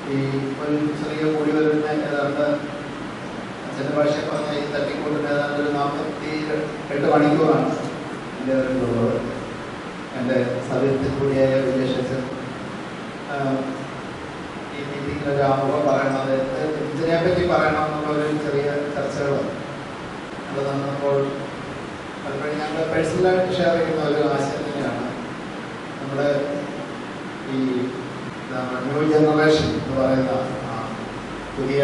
ഈ ഒരു ചെറിയ കൂടി വരുന്ന ഏതാണ്ട് അച്ഛൻ്റെ ഭാഷ പറഞ്ഞ ഈ തട്ടിക്കൂട്ടിന് ഏതാണ്ട് ഒരു നാൽപ്പത്തി എട്ട് മണിക്കൂറാണ് എൻ്റെ ഉള്ളത് എൻ്റെ സൗകര്യത്തിൽ കൂടിയായ റിലേഷൻസ് ഈ മീറ്റിങ്ങിൽ ഒരു ആമുഖം പറയണത് ഇതിനെ പറ്റി പറയണം എന്നുള്ള ഒരു ചെറിയ ചർച്ചകൾ അത് നടന്നപ്പോൾ പലപ്പോഴും ഞങ്ങൾ പേഴ്സണലായിട്ട് ഷെയർ ചെയ്യുന്ന ഒരു ആശയം തന്നെയാണ് നമ്മുടെ ഈ എന്താണ് ന്യൂ ജനറേഷൻ എന്ന് പറയുന്ന ആ, പുതിയ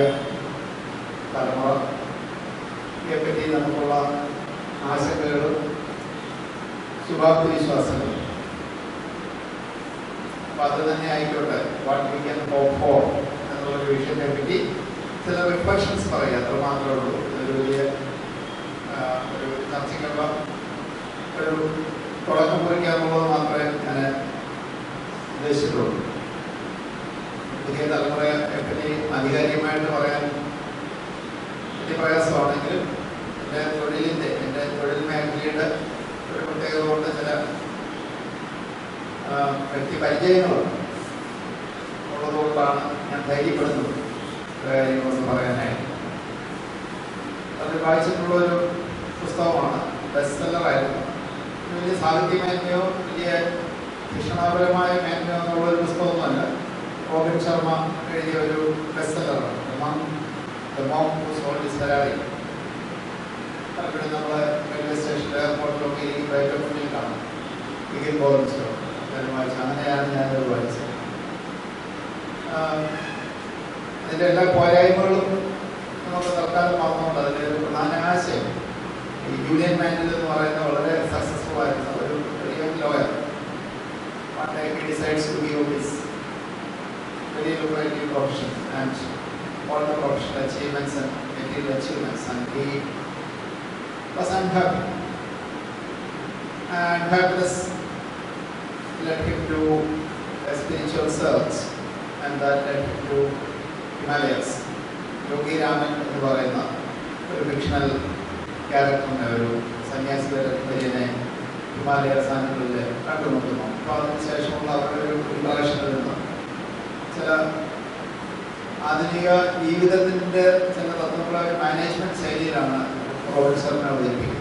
തലമുറയെ പറ്റി നമുക്കുള്ള ആശങ്കകളും ശുഭാപ്തി വിശ്വാസങ്ങളും അപ്പൊ അത് തന്നെ ആയിക്കോട്ടെ what we can hope for എന്നുള്ള ഒരു വിഷയത്തെ പറ്റി ചില റിഫ്ലക്ഷൻസ് പറയാം അത്ര മാത്രമേ ഉള്ളൂ ഇതൊരു വലിയ ആ, ഒരു ചർച്ചയ്ക്കുള്ള ഒരു തുടക്കം കുറിക്കാന്നുള്ളത് മാത്രമേ ഞാൻ ഉദ്ദേശിച്ചിട്ടുള്ളൂ പുതിയ തലമുറയെ പറ്റി ആധികാരികമായിട്ട് പറയാൻ വലിയ പ്രയാസമാണെങ്കിലും എൻ്റെ തൊഴിലിൻ്റെ എൻ്റെ തൊഴിൽ മേഖലയുടെ ഒരു പ്രത്യേകത കൊണ്ട് ചില ആ, വ്യക്തി പരിചയങ്ങളുണ്ട് ഉള്ളതുകൊണ്ടാണ് ഞാൻ ധൈര്യപ്പെടുന്നത് ചില കാര്യങ്ങളൊന്ന് പറയാനായിട്ട് അത് വായിച്ചിട്ടുള്ള ഒരു പുസ്തകമാണ് ബെസ്റ്റ് സെല്ലറായിരുന്നു വലിയ സാഹിത്യ മേന്മയോ വലിയ ശിക്ഷണാപരമായ മേന്മയോ എന്നുള്ള ഒരു പുസ്തകമൊന്നുമല്ല റോബിൻ ശർമ്മ എഴുതിയ ഒരു ബെസ്റ്റ് സെല്ലറാണ് the monk who's old his Ferrari പലപ്പോഴും നമ്മൾ റെയിൽവേ സ്റ്റേഷനിൽ എയർപോർട്ടിലൊക്കെ ഈ റെയിൽവേ മുന്നിൽ കാണും ഇഗിൽ ബോർഡിച്ചോ അങ്ങനെ വായിച്ചു അങ്ങനെയാണ് ഞാനത് വായിച്ചത് ആഹ് അതിൻ്റെ എല്ലാ പോരായ്മകളും നമുക്ക് തൽക്കാലം മറന്നുകൊണ്ട് അതിൻ്റെ ഒരു പ്രധാന ആശയം ഈ യൂണിയൻ മാൻഡിൽ എന്ന് പറയുന്ന വളരെ സക്സസ്ഫുൾ ആയിരുന്ന ഒരു വലിയ lawyer One day he decides to give his very lucrative profession and all the professional achievements and material achievements and he was unhappy. And happiness led him to a spiritual search and that led him to Himalayas. Yogi Raman എന്ന് പറയുന്ന ഒരു fictional ക്യാരക്ടറിനെ ഒരു സന്യാസി വര്യനെ ഹിമാലയ സ്ഥാനങ്ങളിൽ കണ്ടുമുട്ടുന്നു അപ്പോൾ അതിനുശേഷമുള്ള അവരുടെ ഒരു ഇൻട്രാക്ഷനിൽ നിന്ന് ചില ആധുനിക ജീവിതത്തിൻ്റെ ചില തത്വങ്ങളെ ഒരു മാനേജ്മെന്റ് ശൈലിയിലാണ് റോബിൻ ശർമ്മ അവതരിപ്പിക്കുന്നത്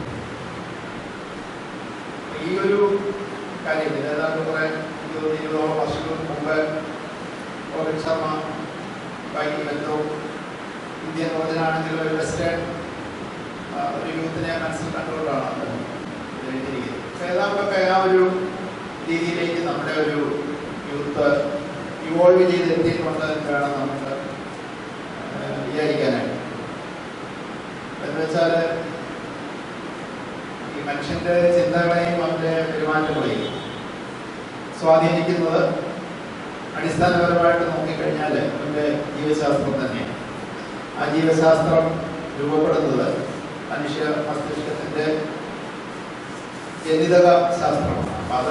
ഈ ഒരു കാര്യം ഇത് ഏതാണ്ട് കുറെ ഇരുപത് ഇരുപതോളം വർഷങ്ങൾക്ക് മുമ്പ് റോബിൻ ശർമ്മ ബാക്കി ബന്ധവും ഇന്ത്യൻ മോചനാണെങ്കിലും ഒരു വെസ്റ്റേൺ ആ, ഒരു യൂത്തിനെ മനസ്സിൽ കണ്ടുകൊണ്ടാണ് അദ്ദേഹം ഇത് എഴുതിയിരിക്കുന്നത് പക്ഷേ ഏതാണ്ടൊക്കെ ആ ഒരു രീതിയിലേക്ക് നമ്മുടെ ഒരു യൂത്ത് ഇവോൾവ് ചെയ്ത് എത്തിയിട്ടുണ്ട് എന്ന് വേണം നമുക്ക് ആ, വിചാരിക്കാനായിട്ട് എന്ന് വെച്ചാൽ ഈ മനുഷ്യന്റെ ചിന്തകളെയും അവന്റെ പെരുമാറ്റങ്ങളെയും സ്വാധീനിക്കുന്നത് അടിസ്ഥാനപരമായിട്ട് നോക്കിക്കഴിഞ്ഞാൽ അവന്റെ ജീവശാസ്ത്രം തന്നെയാണ് ആ ജീവശാസ്ത്രം രൂപപ്പെടുന്നത് മനുഷ്യ മസ്തിഷ്കത്തിന്റെ ജനിതക ശാസ്ത്രമാണ് അപ്പം അത്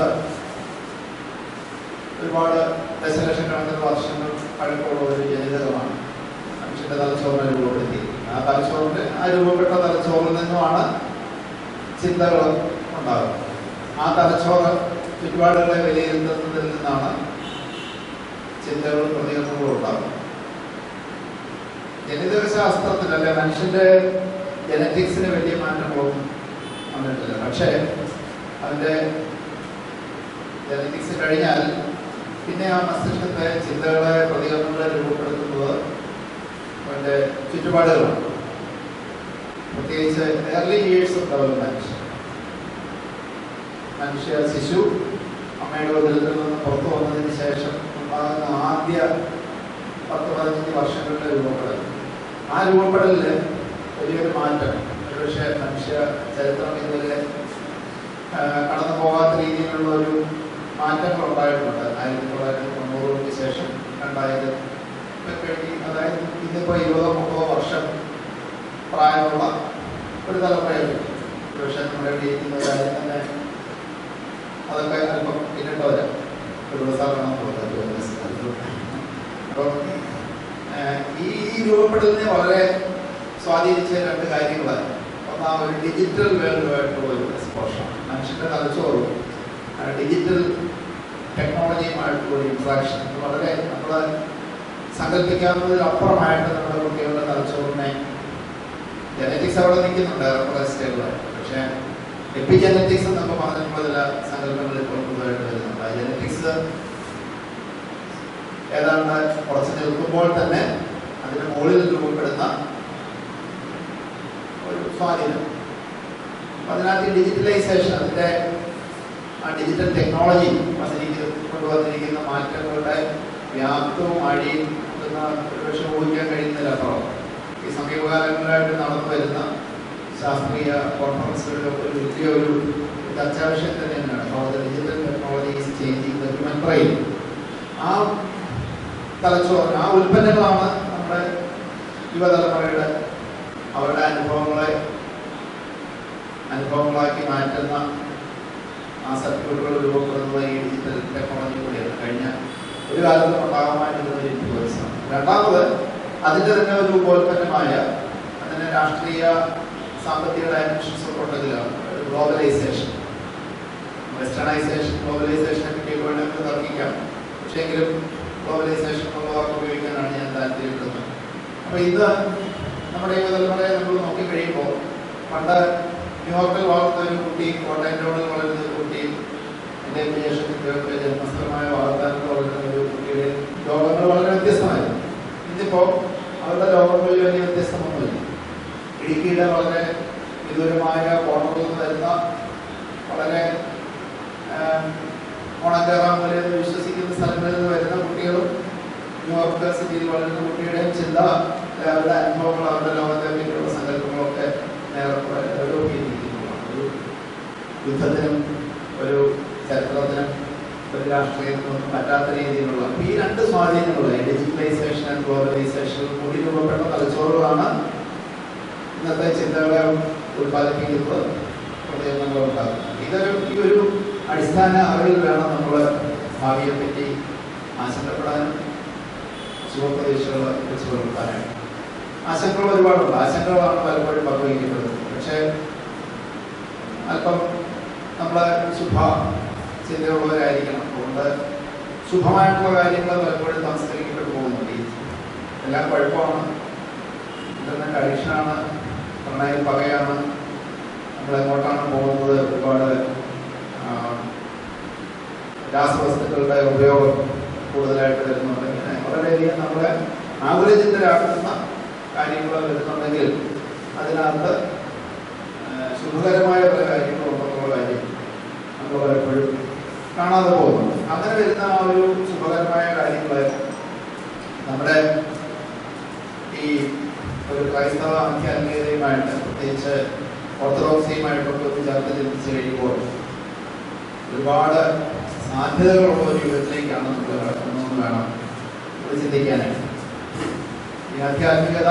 ഒരുപാട് ദശലക്ഷക്കണക്കിന് വർഷങ്ങൾ പഴക്കമുള്ള ഒരു ജനിതകമാണ് മനുഷ്യന്റെ തലച്ചോറിനെ രൂപപ്പെടുത്തി ആ തലച്ചോറിന്റെ ആ രൂപപ്പെട്ട തലച്ചോറിൽ നിന്നുമാണ് ചിന്തകൾ ഉണ്ടാകുന്നത് ആ തലച്ചോറ് ചുറ്റുപാടുകളെ വിലയിരുത്തുന്നതിൽ നിന്നാണ് ചിന്തകളും പ്രതികരണങ്ങളും ഉണ്ടാകുന്നത് ജനിതക ശാസ്ത്രത്തിൽ അല്ലെ മനുഷ്യന്റെ ജനറ്റിക്സിന് വലിയ മാറ്റങ്ങളൊന്നും വന്നിട്ടില്ല പക്ഷേ അതിൻ്റെ ജനറ്റിക്സ് കഴിഞ്ഞാൽ പിന്നെ ആ മസ്തിഷ്കത്തെ ചിന്തകളെ പ്രതികരണങ്ങളെ രൂപപ്പെടുത്തുന്നത് അവൻ്റെ ചുറ്റുപാടുകളാണ് പ്രത്യേകിച്ച് ഏർലി ഇയേഴ്സ് ഓഫ് ഡെവലപ്മെന്റ് മനുഷ്യ ശിശു അമ്മയുടെ ഉദരത്തിൽ നിന്ന് പുറത്തു വന്നതിന് ശേഷം ഉണ്ടാകുന്ന ആദ്യ പത്ത് പതിനഞ്ച് വർഷങ്ങളുടെ രൂപപ്പെടൽ ആ രൂപപ്പെടലിൽ വലിയൊരു മാറ്റം ഒരുപക്ഷെ മനുഷ്യ ചരിത്രം ഇതുവരെ ആ, കടന്നു പോകാത്ത രീതിയിലുള്ള ഒരു മാറ്റങ്ങൾ ഉണ്ടായിട്ടുണ്ട് ആയിരത്തി തൊള്ളായിരത്തി തൊണ്ണൂറുകൾക്ക് ശേഷം രണ്ടായിരം കഴിഞ്ഞ് അതായത് ഇതിപ്പോൾ ഇരുപതോ മുപ്പതോ വർഷം പ്രായമുള്ള ഒരു തലമുറയിൽ ഒരുപക്ഷെ നമ്മുടെ ഇവിടെ ഇരിക്കുന്ന കാര്യം തന്നെ അതൊക്കെ അല്പം പിന്നിട്ട് വരാം ഒരു ദിവസം അപ്പം ഏഹ്, ഈ ഈ രൂപപ്പെടലിനെ വളരെ സ്വാധീനിച്ച രണ്ട് കാര്യങ്ങളാണ് ഒന്ന് ആ ഒരു ഡിജിറ്റൽ വേൾഡുമായിട്ടുള്ള ഒരു എക്സ്പോഷർ മനുഷ്യന്റെ തലച്ചോറും ഡിജിറ്റൽ ടെക്നോളജിയുമായിട്ടുള്ള ഒരു ഇൻട്രാക്ഷൻ വളരെ നമ്മൾ സങ്കല്പിക്കാവുന്നതിലപ്പുറമായിട്ട് നമ്മുടെ കുട്ടികളുടെ തലച്ചോറിനെ ജനറ്റിക്സ് അവിടെ നിൽക്കുന്നുണ്ട് റെസ്റ്റുകളായിട്ട് പക്ഷേ എപ്പിജനറ്റിക്സ് എന്നൊക്കെ പറഞ്ഞിട്ടുള്ള ചില സങ്കല്പങ്ങൾ ഇപ്പോൾ പുതുതായിട്ട് വരുന്നുണ്ട് ആ ജനറ്റിക്സ് ഏതാണ്ട് കുറച്ച് നിൽക്കുമ്പോൾ തന്നെ അതിന് മുകളിൽ രൂപപ്പെടുന്ന ഒരു സ്വാധീനം അപ്പൊ അതിനകത്ത് ഡിജിറ്റലൈസേഷൻ അതിൻ്റെ ആ ഡിജിറ്റൽ ടെക്നോളജി വന്നിരിക്കുന്ന കൊണ്ടുവന്നിരിക്കുന്ന മാറ്റങ്ങളുടെ വ്യാപ്തവും അഴിയും എന്ന ഒരുപക്ഷെ ഊഹിക്കാൻ കഴിയുന്നതിലപ്പുറം ഈ സമീപകാലങ്ങളിലായിട്ട് നടന്നു വരുന്ന ശാസ്ത്രീയ കോൺഫറൻസുകളിലൊക്കെ ഒരു വലിയ ഒരു ചർച്ചാ വിഷയം തന്നെയാണ് how the digital technology is changing the human brain ആ തലച്ചോറ് ആ ഉൽപ്പന്നങ്ങളാണ് നമ്മുടെ യുവതലമുറയുടെ അവരുടെ അനുഭവങ്ങളെ അനുഭവങ്ങളാക്കി മാറ്റുന്ന ആ സർക്യൂട്ടുകൾ രൂപപ്പെടുന്നത് ഈ ഡിജിറ്റൽ ടെക്നോളജി കൂടിയാണ് കഴിഞ്ഞ ഒരു കാലത്ത് ഉണ്ടാകുമായിരുന്ന ഒരു ഇൻഫ്ലുവൻസാണ് രണ്ടാമത് അതിൻ്റെ തന്നെ ഒരു ഉപോൽപ്പന്നമായ അതിന് രാഷ്ട്രീയ സാമ്പത്തിക ഡയമെൻഷൻസ് ഒക്കെ ഉണ്ടെങ്കിലാണ് ഗ്ലോബലൈസേഷൻ വെസ്റ്റേണൈസേഷൻ ഗ്ലോബലൈസേഷനെ പറ്റി വേണമെങ്കിൽ തർക്കിക്കാം പക്ഷേ എങ്കിലും ഗ്ലോബലൈസേഷൻ എന്നുള്ള വാക്ക് ഉപയോഗിക്കാനാണ് ഞാൻ താല്പര്യപ്പെടുന്നത് അപ്പോൾ ഇത് നമ്മുടെ യുവതലമുറയെ നമ്മൾ നോക്കിക്കഴിയുമ്പോൾ പണ്ട് ന്യൂയോർക്കിൽ വളർന്ന ഒരു കുട്ടി കോട്ടയം ടൗണിൽ വളരുന്ന ഒരു കുട്ടിയും എൻ്റെ വിദേശത്തിൻ്റെയൊക്കെ ജന്മസ്ഥലമായ വാഗ്ദാനത്തിൽ വളരുന്ന ഒരു കുട്ടിയുടെ ലോകങ്ങൾ വളരെ വ്യത്യസ്തമായിരുന്നു ഇന്നിപ്പോൾ അവരുടെ ലോകങ്ങളിൽ വലിയ വ്യത്യസ്തമൊന്നുമില്ല ഇടുക്കിയുടെ വളരെ വിദൂരമായ കോണറിൽ നിന്ന് വരുന്ന വളരെ ഓണക്കേറാമല എന്ന് വിശ്വസിക്കുന്ന സ്ഥലങ്ങളിൽ നിന്ന് വരുന്ന കുട്ടികളും ന്യൂയോർക്ക് സിറ്റിയിൽ വളരുന്ന കുട്ടിയുടെയും ചിന്ത അല്ലെ അവരുടെ അനുഭവങ്ങൾ അവരുടെ ലോകത്തെ പറ്റിയുള്ള സങ്കല്പങ്ങളൊക്കെ നേരെ ഡെവലപ്പിയിരിക്കുന്നതാണ് ഒരു യുദ്ധത്തിനും ഒരു ചരിത്രത്തിനും ഒരു രാഷ്ട്രീയത്തിനും ഒന്നും പറ്റാത്ത രീതിയിലുള്ള അപ്പൊ ഈ രണ്ട് സ്വാധീനങ്ങൾ ഡിജിറ്റലൈസേഷൻ ആൻഡ് ഗ്ലോബലൈസേഷൻ കൂടി രൂപപ്പെട്ട തലച്ചോറുകളാണ് ഇന്നത്തെ ചിന്തകളെ ഉത്പാദിപ്പിക്കുന്നത് പ്രതികരണങ്ങൾ ഉണ്ടാകുന്നത് ഇതൊരു ഈ ഒരു അടിസ്ഥാന അറിവിൽ വേണം നമ്മൾ ഭാവിയെ പറ്റി ആശങ്കപ്പെടാനും ശുഭപ്രതീക്ഷകൾ വെച്ച് പുലർത്താനായിട്ട് ആശങ്കകൾ ഒരുപാടുണ്ട് ആശങ്കകളാണ് പലപ്പോഴും പങ്കുവയ്ക്കപ്പെടുന്നത് പക്ഷേ അല്പം നമ്മൾ ശുഭ ചിന്തയുള്ളവരായിരിക്കണം അതുകൊണ്ട് ശുഭമായിട്ടുള്ള കാര്യങ്ങൾ പലപ്പോഴും സംസ്കരിക്കപ്പെട്ടു പോകുന്നുണ്ട് ഈ എല്ലാം കുഴപ്പമാണ് ഇന്റർനെറ്റ് അഡിക്ഷനാണ് പ്രണയം പകയാണ് നമ്മൾ എങ്ങോട്ടാണ് പോകുന്നത് ഒരുപാട് ആ, രാസവസ്തുക്കളുടെ ഉപയോഗം കൂടുതലായിട്ട് വരുന്നുണ്ട് ഇങ്ങനെ വളരെയധികം നമ്മളെ ആകുലചിന്തരാക്കുന്ന കാര്യങ്ങൾ വരുന്നുണ്ടെങ്കിൽ അതിനകത്ത് ആ, ശുഭകരമായ പല കാര്യങ്ങളുണ്ടെന്നുള്ള കാര്യം നമ്മൾ പലപ്പോഴും കാണാതെ പോകുന്നു അങ്ങനെ വരുന്ന ആ ഒരു ശുഭകരമായ കാര്യങ്ങൾ നമ്മുടെ ഈ ഒരു ക്രൈസ്തവ ആധ്യാത്മികതയുമായിട്ട് പ്രത്യേകിച്ച് ഓർത്തഡോക്സിയുമായിട്ടൊക്കെ ഒന്ന് ചേർത്ത് ചിന്തിച്ച് കഴിയുമ്പോൾ ഒരുപാട് സാധ്യതകളുള്ള ഒരു യുഗത്തിലേക്കാണ് നമ്മൾ കിടക്കുന്നതെന്ന് വേണം നമ്മൾ ചിന്തിക്കാനായിട്ട് ഈ ആധ്യാത്മികത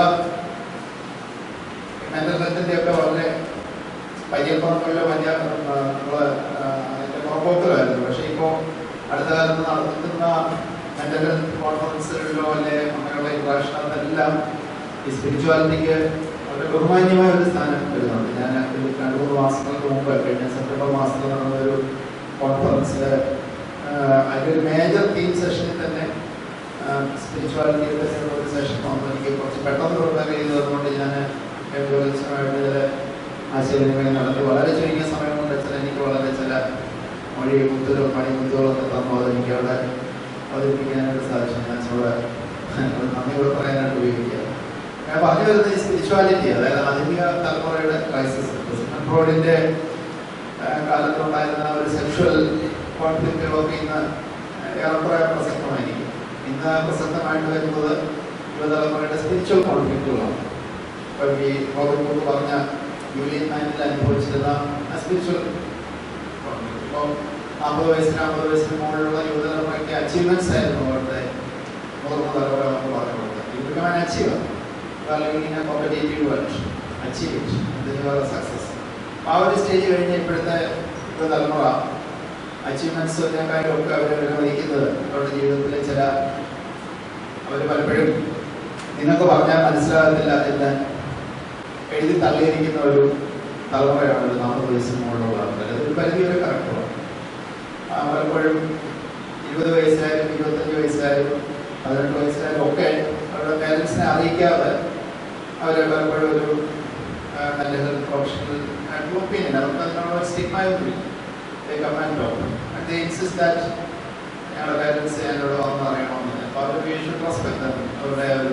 മെന്റൽ ഹെൽത്തിൻ്റെ ഒക്കെ വളരെ പയ്യപ്പുറങ്ങളിലോ മഞ്ഞ നമ്മൾ അതിൻ്റെ പുറപ്പോക്കലായിരുന്നു പക്ഷേ ഇപ്പോൾ അടുത്ത കാലത്ത് നടത്തുന്ന മെന്റൽ ഹെൽത്ത് കോൺഫറൻസുകളിലോ അല്ലെ അങ്ങനെയുള്ള ഇന്ററാക്ഷനകത്തെല്ലാം ഈ സ്പിരിച്വാലിറ്റിക്ക് വളരെ ബഹുമാന്യമായ ഒരു സ്ഥാനം വരുന്നുണ്ട് ഞാൻ ഒരു രണ്ട് മൂന്ന് മാസങ്ങൾക്ക് മുമ്പ് കഴിഞ്ഞ സെപ്റ്റംബർ മാസത്തിൽ നടന്ന ഒരു കോൺഫറൻസിൽ അതിൻ്റെ ഒരു മേജർ തീം സെഷനിൽ തന്നെ സ്പിരിച്വാലിറ്റിയെ പറ്റിയുള്ള ഒരു സെഷൻ വന്നു എനിക്ക് കുറച്ച് പെട്ടെന്ന് പ്രിപ്പയർ ചെയ്ത് തന്നുകൊണ്ട് ഞാൻ ജ്യോതിഷമായിട്ട് ചില ആശയവിനിമയം നടത്തി വളരെ ചുരുങ്ങിയ സമയം കൊണ്ട് ചില എനിക്ക് വളരെ ചില മൊഴി മുത്തുകളും മണിമുത്തുകളൊക്കെ തന്നു അത് എനിക്ക് അവിടെ അവതരിപ്പിക്കാനായിട്ട് സാധിച്ചു ഞാൻ ഇവിടെ നന്ദിയോട് പറയാനായിട്ട് ഉപയോഗിക്കുക ഞാൻ പറഞ്ഞു വരുന്നത് ഈ സ്പിരിച്വാലിറ്റി അതായത് ആധുനിക തലമുറയുടെ ക്രൈസിസ് സിഗ്മണ്ട് ഫ്രോയിഡിന്റെ കാലത്തുണ്ടായിരുന്ന ഒരു സെക്ഷൽ കോൺഫ്ലിക്റ്റുകളൊക്കെ ഇന്ന് ഏറെക്കുറെ പ്രസക്തമായിരിക്കും ഇന്ന് പ്രസക്തമായിട്ട് വരുന്നത് യുവതലമുറയുടെ സ്പിരിച്വൽ കോൺഫ്ലിക്റ്റുകളാണ് ഇപ്പം ഈ റോബിൻ കുക്ക് പറഞ്ഞ യൂലിയൻ മാനിൽ അനുഭവിച്ചിരുന്ന സ്പിരിച്വൽ കോൺഫ്ലിക്റ്റ് ഇപ്പോൾ നാൽപ്പത് വയസ്സിന് അമ്പത് വയസ്സിന് മുകളിലുള്ള യുവതലമുറയ്ക്ക് അച്ചീവ്മെന്റ്സ് ആയിരുന്നു അവരുടെ മുതിർന്ന തലമുറ നമ്മൾ പറഞ്ഞു കൊടുത്തത് യു ബിക്കം ആൻ അച്ചീവർ അല്ലെങ്കിൽ in a competitive world achieve it then you are a success ആ ഒരു സ്റ്റേജ് കഴിഞ്ഞ് ഇപ്പോഴത്തെ യുവ തലമുറ അച്ചീവ്മെന്റ്സിനെക്കാളും ഒക്കെ അവർ വിലമതിക്കുന്നത് അവരുടെ ജീവിതത്തിലെ ചില അവർ പലപ്പോഴും നിങ്ങൾക്ക് പറഞ്ഞാൽ മനസ്സിലാകത്തില്ല എന്ന് എഴുതി തള്ളിയിരിക്കുന്ന ഒരു തലമുറയാണ് ഒരു നാൽപ്പത് വയസ്സിന് മുകളിലുള്ള ആൾക്കാർ അതൊരു പരിധി വരെ കറക്റ്റാണ് പലപ്പോഴും ഇരുപത് വയസ്സായാലും ഇരുപത്തഞ്ച് വയസ്സായാലും പതിനെട്ട് വയസ്സിലും ഒക്കെ അവരുടെ പേരൻസിനെ അറിയിക്കാതെ അവരെ പലപ്പോഴും ഒരു മെൻ്റൽ ഹെൽത്ത് പ്രൊഫഷണൽ ആയിട്ടുള്ള ഒപ്പീനിയൻ അവർക്ക് അതിനുള്ള സ്റ്റിഗ്മയൊന്നുമില്ല commando and they insist that ഞങ്ങളുടെ പേരൻസ് എന്നോട് വന്ന് അറിയണമെന്ന് അപ്പോൾ അവർ വി ഷുഡ് റെസ്പെക്ട് അവരുടെ ഒരു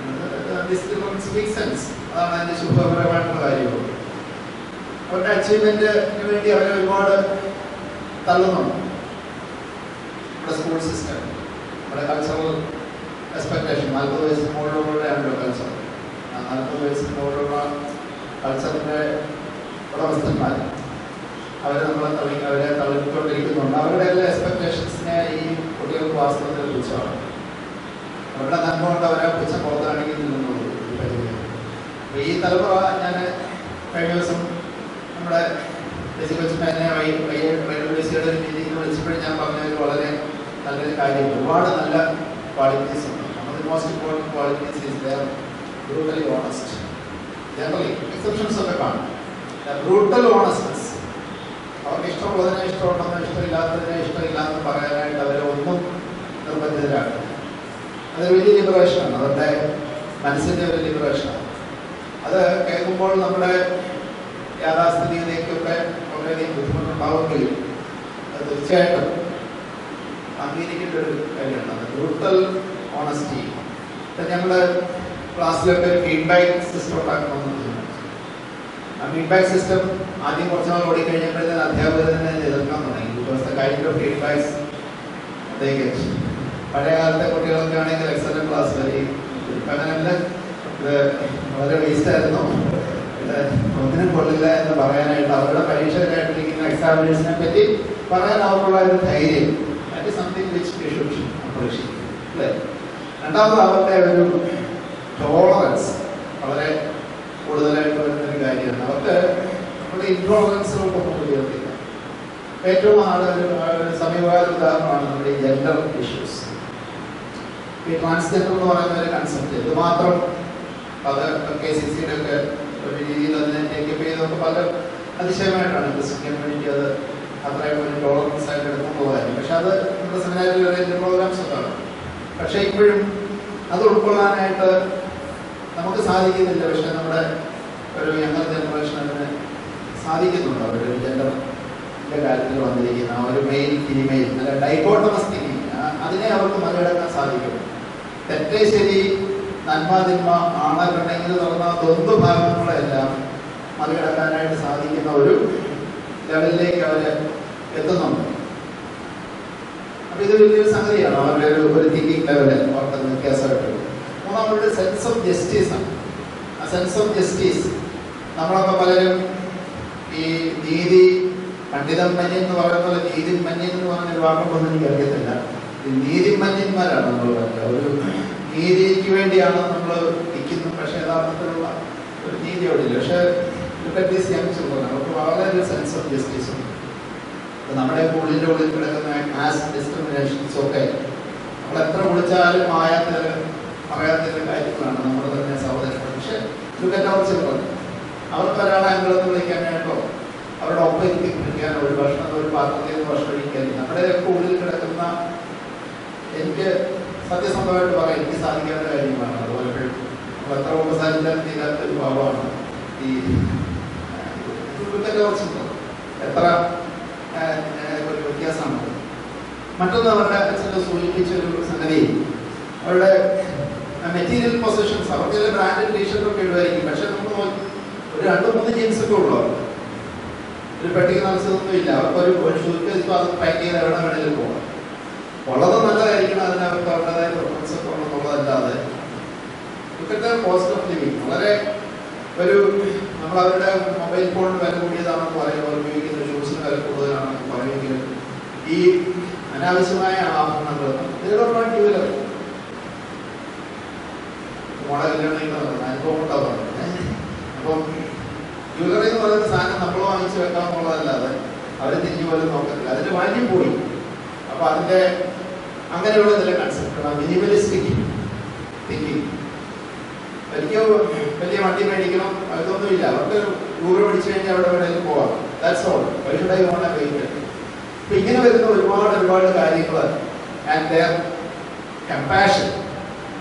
സ്പീക്ക് സെൻസ് അതാണ് അതിൻ്റെ ശുഭകരമായിട്ടുള്ള കാര്യവും അവരുടെ അച്ചീവ്മെൻറ്റിന് വേണ്ടി അവരെ ഒരുപാട് തള്ളുന്നുണ്ട് നമ്മുടെ സ്കൂൾ സിസ്റ്റം നമ്മുടെ കൾച്ചറൽ എക്സ്പെക്ടേഷൻ നാൽപ്പത് വയസ്സിന് മുകളിലുള്ളവരുടെയാണല്ലോ കൾച്ചർ ആ നാൽപ്പത് വയസ്സിന് മുകളിലുള്ള കൾച്ചറിൻ്റെ ഉടമസ്ഥന്മാർ അവരെ നമ്മളെ തള്ളി അവരെ തള്ളിക്കൊണ്ടിരിക്കുന്നുണ്ട് അവരുടെ എല്ലാ എക്സ്പെക്ടേഷൻസിനെ ഈ കുട്ടികൾക്ക് വാസ്തവത്തിൽ പുച്ഛമാണ് അവരുടെ നന്മ കൊണ്ട് അവരെ പുച്ഛം പുറത്താണിക്കുന്നുള്ളൂ അപ്പോൾ ഈ തലമുറ ഞാൻ കഴിഞ്ഞ ദിവസം നമ്മുടെ ബേസിക് കൊച്ചുമേനെ റെയിൽവേ സിയുടെ ഒരു മീറ്റിംഗിൽ വിളിച്ചപ്പോഴും ഞാൻ പറഞ്ഞത് വളരെ നല്ലൊരു കാര്യം ഒരുപാട് നല്ല ക്വാളിറ്റീസ് ഉണ്ട് നമ്മൾ most important qualities is their brutally honest generally exceptions ഒക്കെ കാണും ബ്രൂട്ടൽ ഓണസ്റ്റ്നെസ് അവർക്ക് ഇഷ്ടമുള്ളതിനെ ഇഷ്ടമുണ്ടെന്ന് ഇഷ്ടമില്ലാത്തതിനെ ഇഷ്ടമില്ലാന്ന് പറയാനായിട്ട് അവരെ ഒന്നും നിർബന്ധിതരാണ് അതൊരു വലിയ ലിബറേഷനാണ് അവരുടെ മനസ്സിൻ്റെ ഒരു ലിബറേഷനാണ് അത് കേൾക്കുമ്പോൾ നമ്മുടെ യാഥാസ്ഥിതികതയ്ക്കൊക്കെ വളരെയധികം ബുദ്ധിമുട്ടുണ്ടാവുമെങ്കിലും അത് തീർച്ചയായിട്ടും അംഗീകരിക്കേണ്ട ഒരു കാര്യമാണ് അത് ബ്രൂട്ടൽ ഓണസ്റ്റി ഇപ്പം ഞങ്ങൾ ക്ലാസ്സിലൊക്കെ ഫീഡ്ബാക്ക് സിസ്റ്റം ഉണ്ടാക്കണമെന്ന് തീരുമാനിച്ചു ആ ഫീഡ്ബാക്ക് സിസ്റ്റം ആദ്യം കുറച്ച് നാൾ ഓടിക്കഴിഞ്ഞപ്പോഴത്തേന് അധ്യാപകർ തന്നെ എതിർക്കാൻ തുടങ്ങി because the kind of feedbacks അദ്ദേഹം പഴയ കാലത്തെ കുട്ടികളൊക്കെ ആണെങ്കിൽ എക്സലന്റ് ക്ലാസ് വരെ ഇപ്പം അങ്ങനെയല്ല ഇത് വളരെ വേസ്റ്റ് ആയിരുന്നു ഇത് ഒന്നിനും കൊള്ളില്ല എന്ന് പറയാനായിട്ട് അവരുടെ പരീക്ഷയിലായിട്ടിരിക്കുന്ന എക്സാമിനേഷനെ പറ്റി പറയാൻ അവർക്കുള്ള ഒരു ധൈര്യം that is something which we should appreciate അല്ലേ രണ്ടാമത് അവരുടെ ഒരു ടോളറൻസ് വളരെ കൂടുതലായിട്ട് വരുന്ന ഒരു കാര്യമാണ് അവർക്ക് നമ്മുടെ ഇൻടോളറൻസുകൾക്കൊന്നും ഉയർത്തില്ല ഏറ്റവും ആള് ഒരു ഒരു സമീപകാല ഉദാഹരണമാണ് നമ്മുടെ ഈ ജെൻഡർ ഇഷ്യൂസ് ഈ ട്രാൻസ്ജെൻഡർ എന്ന് പറയുന്ന ഒരു കൺസെപ്റ്റ് ഇത് മാത്രം അത് കെ സി സിയുടെ ഒക്കെ ഒരു രീതിയിൽ അതിനെ ടേക്കപ്പ് ചെയ്തൊക്കെ പല അതിശയമായിട്ടാണ് ക്രിസ്ത്യൻ കമ്മ്യൂണിറ്റി അത് അത്രയും ഒരു ടോളറൻസ് ആയിട്ട് എടുക്കുന്നുള്ളതായിരുന്നു പക്ഷെ അത് നമ്മുടെ സെമിനാരിൽ ഒരു പ്രോഗ്രാംസ് ഒക്കെ ആണ് പക്ഷേ ഇപ്പോഴും അത് ഉൾക്കൊള്ളാനായിട്ട് നമുക്ക് സാധിക്കുന്നില്ല പക്ഷെ നമ്മുടെ ഒരു യങ്ങർ ജനറേഷൻ അതിന് സാധിക്കുന്നുണ്ട് അവരൊരു ജെൻഡറിൻ്റെ കാര്യത്തിൽ വന്നിരിക്കുന്ന ആ ഒരു മെയിൽ ഫീമെയിൽ അല്ല ഡൈക്കോട്ടമസ് തിങ്കിങ് അതിനെ അവർക്ക് മറികടക്കാൻ സാധിക്കും തെറ്റേ ശരി നന്മ തിന്മ ആണ പെണ്ണെങ്കിൽ തുറന്ന ദ്വന്ദ്വ ഭാഗങ്ങളെല്ലാം മറികടക്കാനായിട്ട് സാധിക്കുന്ന ഒരു ലെവലിലേക്ക് അവർ എത്തുന്നുണ്ട് അപ്പൊ ഇത് വലിയൊരു സംഗതിയാണ് അവരുടെ ഒരു ഒരു തിങ്കിങ് ലെവല് അവർക്ക് വ്യത്യാസമായിട്ട് മൂന്നാമത് സെൻസ് ഓഫ് ജസ്റ്റിസ് ആണ് ആ സെൻസ് ഓഫ് ജസ്റ്റിസ് നമ്മളൊക്കെ പലരും ഈ നീതി പണ്ഡിതം മന്യൻ എന്ന് പറയുന്ന പോലെ നീതി മന്യൻ എന്ന് പറഞ്ഞ ഒരു വാക്കൊന്നും എനിക്ക് അറിയത്തില്ല ഈ നീതി മന്യന്മാരാണ് നമ്മൾ പറയുക ഒരു നീതിക്ക് വേണ്ടിയാണ് നമ്മൾ നിൽക്കുന്നത് പക്ഷേ യഥാർത്ഥത്തിലുള്ള ഒരു നീതി അവിടെ ഇല്ല പക്ഷേ ദിസ് യങ് ചിൽഡ്രൻ അവർക്ക് വളരെ ഒരു സെൻസ് ഓഫ് ജസ്റ്റിസ് ഉണ്ട് ഇപ്പൊ നമ്മുടെ ഉള്ളിൻ്റെ ഉള്ളിൽ കിടക്കുന്ന കാസ്റ്റ് ഡിസ്ക്രിമിനേഷൻസ് ഒക്കെ നമ്മൾ എത്ര വിളിച്ചാലും മായാത്തൊരു പറയാത്തൊരു കാര്യങ്ങളാണ് നമ്മുടെ തന്നെ സഹോദരങ്ങൾ പക്ഷെ ലുക്കറ്റ് അവർ ചിൽഡ്രൻ അവർക്ക് ഒരാളെ അംഗളത്ത് വിളിക്കാനായിട്ടോ അവരുടെ ഒപ്പം ഇരുത്തി വിളിക്കാനോ ഒരു ഭക്ഷണം ഒരു പാത്രത്തിൽ നിന്ന് ഭക്ഷണം കഴിക്കാൻ നമ്മുടെ ഒക്കെ ഉള്ളിൽ കിടക്കുന്ന എനിക്ക് സത്യസന്ധമായിട്ട് പറയാം എനിക്ക് സാധിക്കാത്ത കാര്യങ്ങളാണ് അത് പലപ്പോഴും നമ്മൾ എത്ര ഉപസാരിച്ചാലും തീരാത്ത ഒരു ഭാവമാണ് ഈ ലുക്കറ്റ് അവർ ചിൽഡ്രൻ എത്ര ഏഹ്, ഏഹ്, ഒരു വ്യത്യാസമാണ് മറ്റൊന്ന് അവരുടെ അച്ഛൻ്റെ സൂചിപ്പിച്ച ഒരു സംഗതി അവരുടെ മെറ്റീരിയൽ പൊസിഷൻസ് അവർക്ക് ചില ബ്രാൻഡഡ് ടീഷർട്ട് ഒക്കെ ഇടുമായിരിക്കും പക്ഷെ നമ്മൾ നോക്കി ഒരു രണ്ട് മൂന്ന് ജീൻസ് ഒക്കെ ഉള്ളു അവർക്ക് ഒരു പെട്ടിക്ക് നടച്ചതൊന്നും ഇല്ല അവർക്ക് ഒരു ഒരു ഷൂറ്റ് ഇപ്പോൾ അത് പാക്ക് ചെയ്ത് എവിടെ വേണമെങ്കിലും പോകാം ഉള്ളത് നല്ലതായിരിക്കണം അതിന് അവർക്ക് അവരുടേതായ പ്രിഫറൻസ് ഒക്കെ ഉള്ളതല്ലാതെ ഇപ്പോഴത്തെ കോസ്റ്റ് ഓഫ് ലിവിങ് വളരെ ഒരു നമ്മൾ അവരുടെ മൊബൈൽ ഫോണിന് വില കൂടിയതാണെന്ന് പറയുമ്പോൾ അവർ ഉപയോഗിക്കുന്ന ഷൂസിന് വില കൂടുതലാണെന്ന് പറയുമെങ്കിലും ഈ അനാവശ്യമായ ആഭരണങ്ങൾ ഇതിലൊരു മോളെ കല്യാണം അനുഭവം കൊണ്ടാണ് പറഞ്ഞത് അപ്പം ജ്വല്ലറി എന്ന് പറയുന്ന സാധനം നമ്മൾ വാങ്ങിച്ച് വെക്കാമെന്നുള്ളതല്ലാതെ അവർ തിരിഞ്ഞു പോലും നോക്കത്തില്ല അതിന്റെ വാല്യം പോയി അപ്പൊ അതിന്റെ അങ്ങനെയുള്ള ചില കൺസെപ്റ്റ് മിനിമലിസ്റ്റിക് തിങ്കിങ് എനിക്ക് വലിയ വണ്ടി മേടിക്കണം അതൊന്നുമില്ല അവർക്ക് ഊറ് പിടിച്ചു കഴിഞ്ഞാൽ അവിടെ വേണമെങ്കിലും പോവാം ദാറ്റ്സ് ഓൾ വൈഷുണ്ടായി ഓണ വെയിറ്റ് അപ്പൊ ഇങ്ങനെ വരുന്ന ഒരുപാട് ഒരുപാട് കാര്യങ്ങൾ ആൻഡ് ദർ കമ്പാഷൻ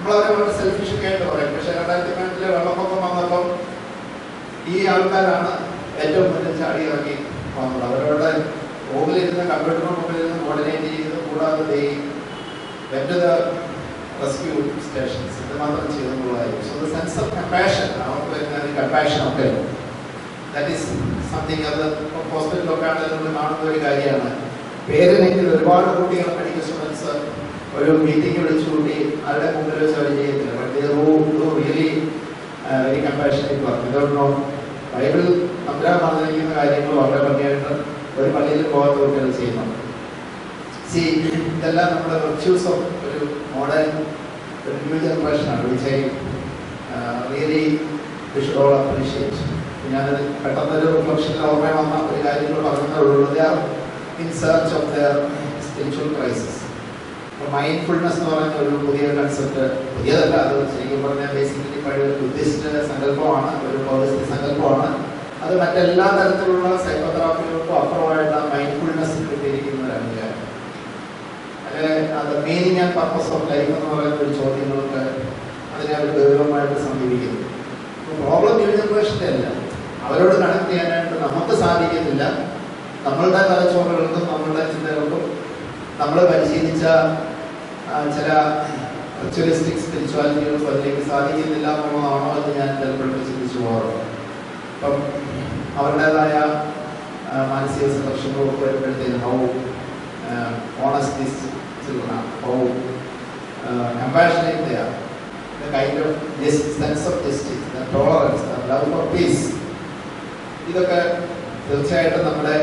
നമ്മളവരെ വളരെ സെൽഫിഷ് ആയിട്ട് പറയും പക്ഷെ രണ്ടായിരത്തി പതിനെട്ടിലെ വെള്ളപ്പൊക്കം വന്നപ്പോൾ ഈ ആൾക്കാരാണ് ഏറ്റവും മുന്നിൽ ചാടി ഇറങ്ങി വന്നത് അവരവരുടെ റൂമിലിരുന്ന് കമ്പ്യൂട്ടറിന് മുമ്പിലിരുന്ന് കോർഡിനേറ്റ് ചെയ്ത് കൂടാതെ ഈ വെറ്റ് ദ റെസ്ക്യൂ സ്റ്റേഷൻസ് ഇത് മാത്രം ചെയ്തെന്നുള്ളതായിരിക്കും so the sense of compassion അവർക്ക് വരുന്ന കമ്പാഷൻ ഒക്കെ ദാറ്റ് ഈസ് സംതിങ് അത് ഹോസ്പിറ്റലൊക്കെ ആണെങ്കിൽ നമ്മൾ കാണുന്ന ഒരു കാര്യമാണ് പേരിനെങ്കിൽ ഒരുപാട് കുട്ടികൾ മെഡിക്കൽ സ്റ്റുഡൻസ് ഒരു മീറ്റിംഗ് വിളിച്ചു കൂട്ടി അവരുടെ മുമ്പിൽ വെച്ച് അവർ ചെയ്യത്തില്ല but really very compassionate work ഇതോട്ട് നോ ബൈബിൾ അബ്രാം പറഞ്ഞിരിക്കുന്ന കാര്യങ്ങൾ വളരെ ഭംഗിയായിട്ട് ഒരു പള്ളിയിൽ പോകാത്ത കുട്ടികൾ ചെയ്യുന്നുണ്ട് സി ഇതെല്ലാം നമ്മുടെ വെർച്യൂസ് ഓഫ് ഒരു മോഡേൺ ഒരു ന്യൂ ജനറേഷനാണ് which I really wish all appreciate ഞാനത് പെട്ടെന്നൊരു റിഫ്ലക്ഷനിൽ ഓർമ്മ വന്ന ഒരു കാര്യങ്ങൾ പറഞ്ഞതേ ഉള്ളൂ they are in search of their spiritual crisis mindfulness എന്ന് പറയുന്ന ഒരു പുതിയ കൺസെപ്റ്റ് പുതിയതല്ല അത് ശരിക്കും പറഞ്ഞാൽ ബേസിക്കലി പഴയ ബുദ്ധിസ്റ്റ് സങ്കല്പമാണ് ഒരു പൗരസ്ത്യ സങ്കല്പമാണ് അത് മറ്റെല്ലാ തരത്തിലുള്ള സൈക്കോതെറാപ്പികൾക്കും അപ്പുറമായിട്ട് മൈൻഡ്ഫുൾനെസ് കിട്ടിയിരിക്കുന്ന ഒരു അംഗീകാരം അതിലെ അത് meaning and purpose of life എന്ന് പറയുന്ന ഒരു ചോദ്യങ്ങൾക്ക് അതിനെ അവർ ഗൗരവമായിട്ട് സമീപിക്കുന്നു പ്രോബ്ലം ന്യൂ ജനറേഷൻ്റെ അല്ല അവരോട് കണക്ട് ചെയ്യാനായിട്ട് നമുക്ക് സാധിക്കുന്നില്ല നമ്മളുടെ തലച്ചോറുകൾക്കും നമ്മളുടെ ചിന്തകൾക്കും നമ്മൾ പരിശീലിച്ച ആ, ചില റിച്വലിസ്റ്റിക് സ്പിരിച്വാലിറ്റികൾക്കും അതിലേക്ക് സാധിക്കുന്നില്ല എന്നുള്ളതാണോ എന്ന് ഞാൻ ചിലപ്പോഴൊക്കെ ചിന്തിച്ചു പോകാറുണ്ട് അപ്പം അവരുടേതായ ആ, മാനസിക സംഘർഷങ്ങളൊക്കെ വരുമ്പോഴത്തേക്കും how honest this children how compassionate they are the kind of just sense of justice, the tolerance, the love for peace. ഇതൊക്കെ തീർച്ചയായിട്ടും നമ്മുടെ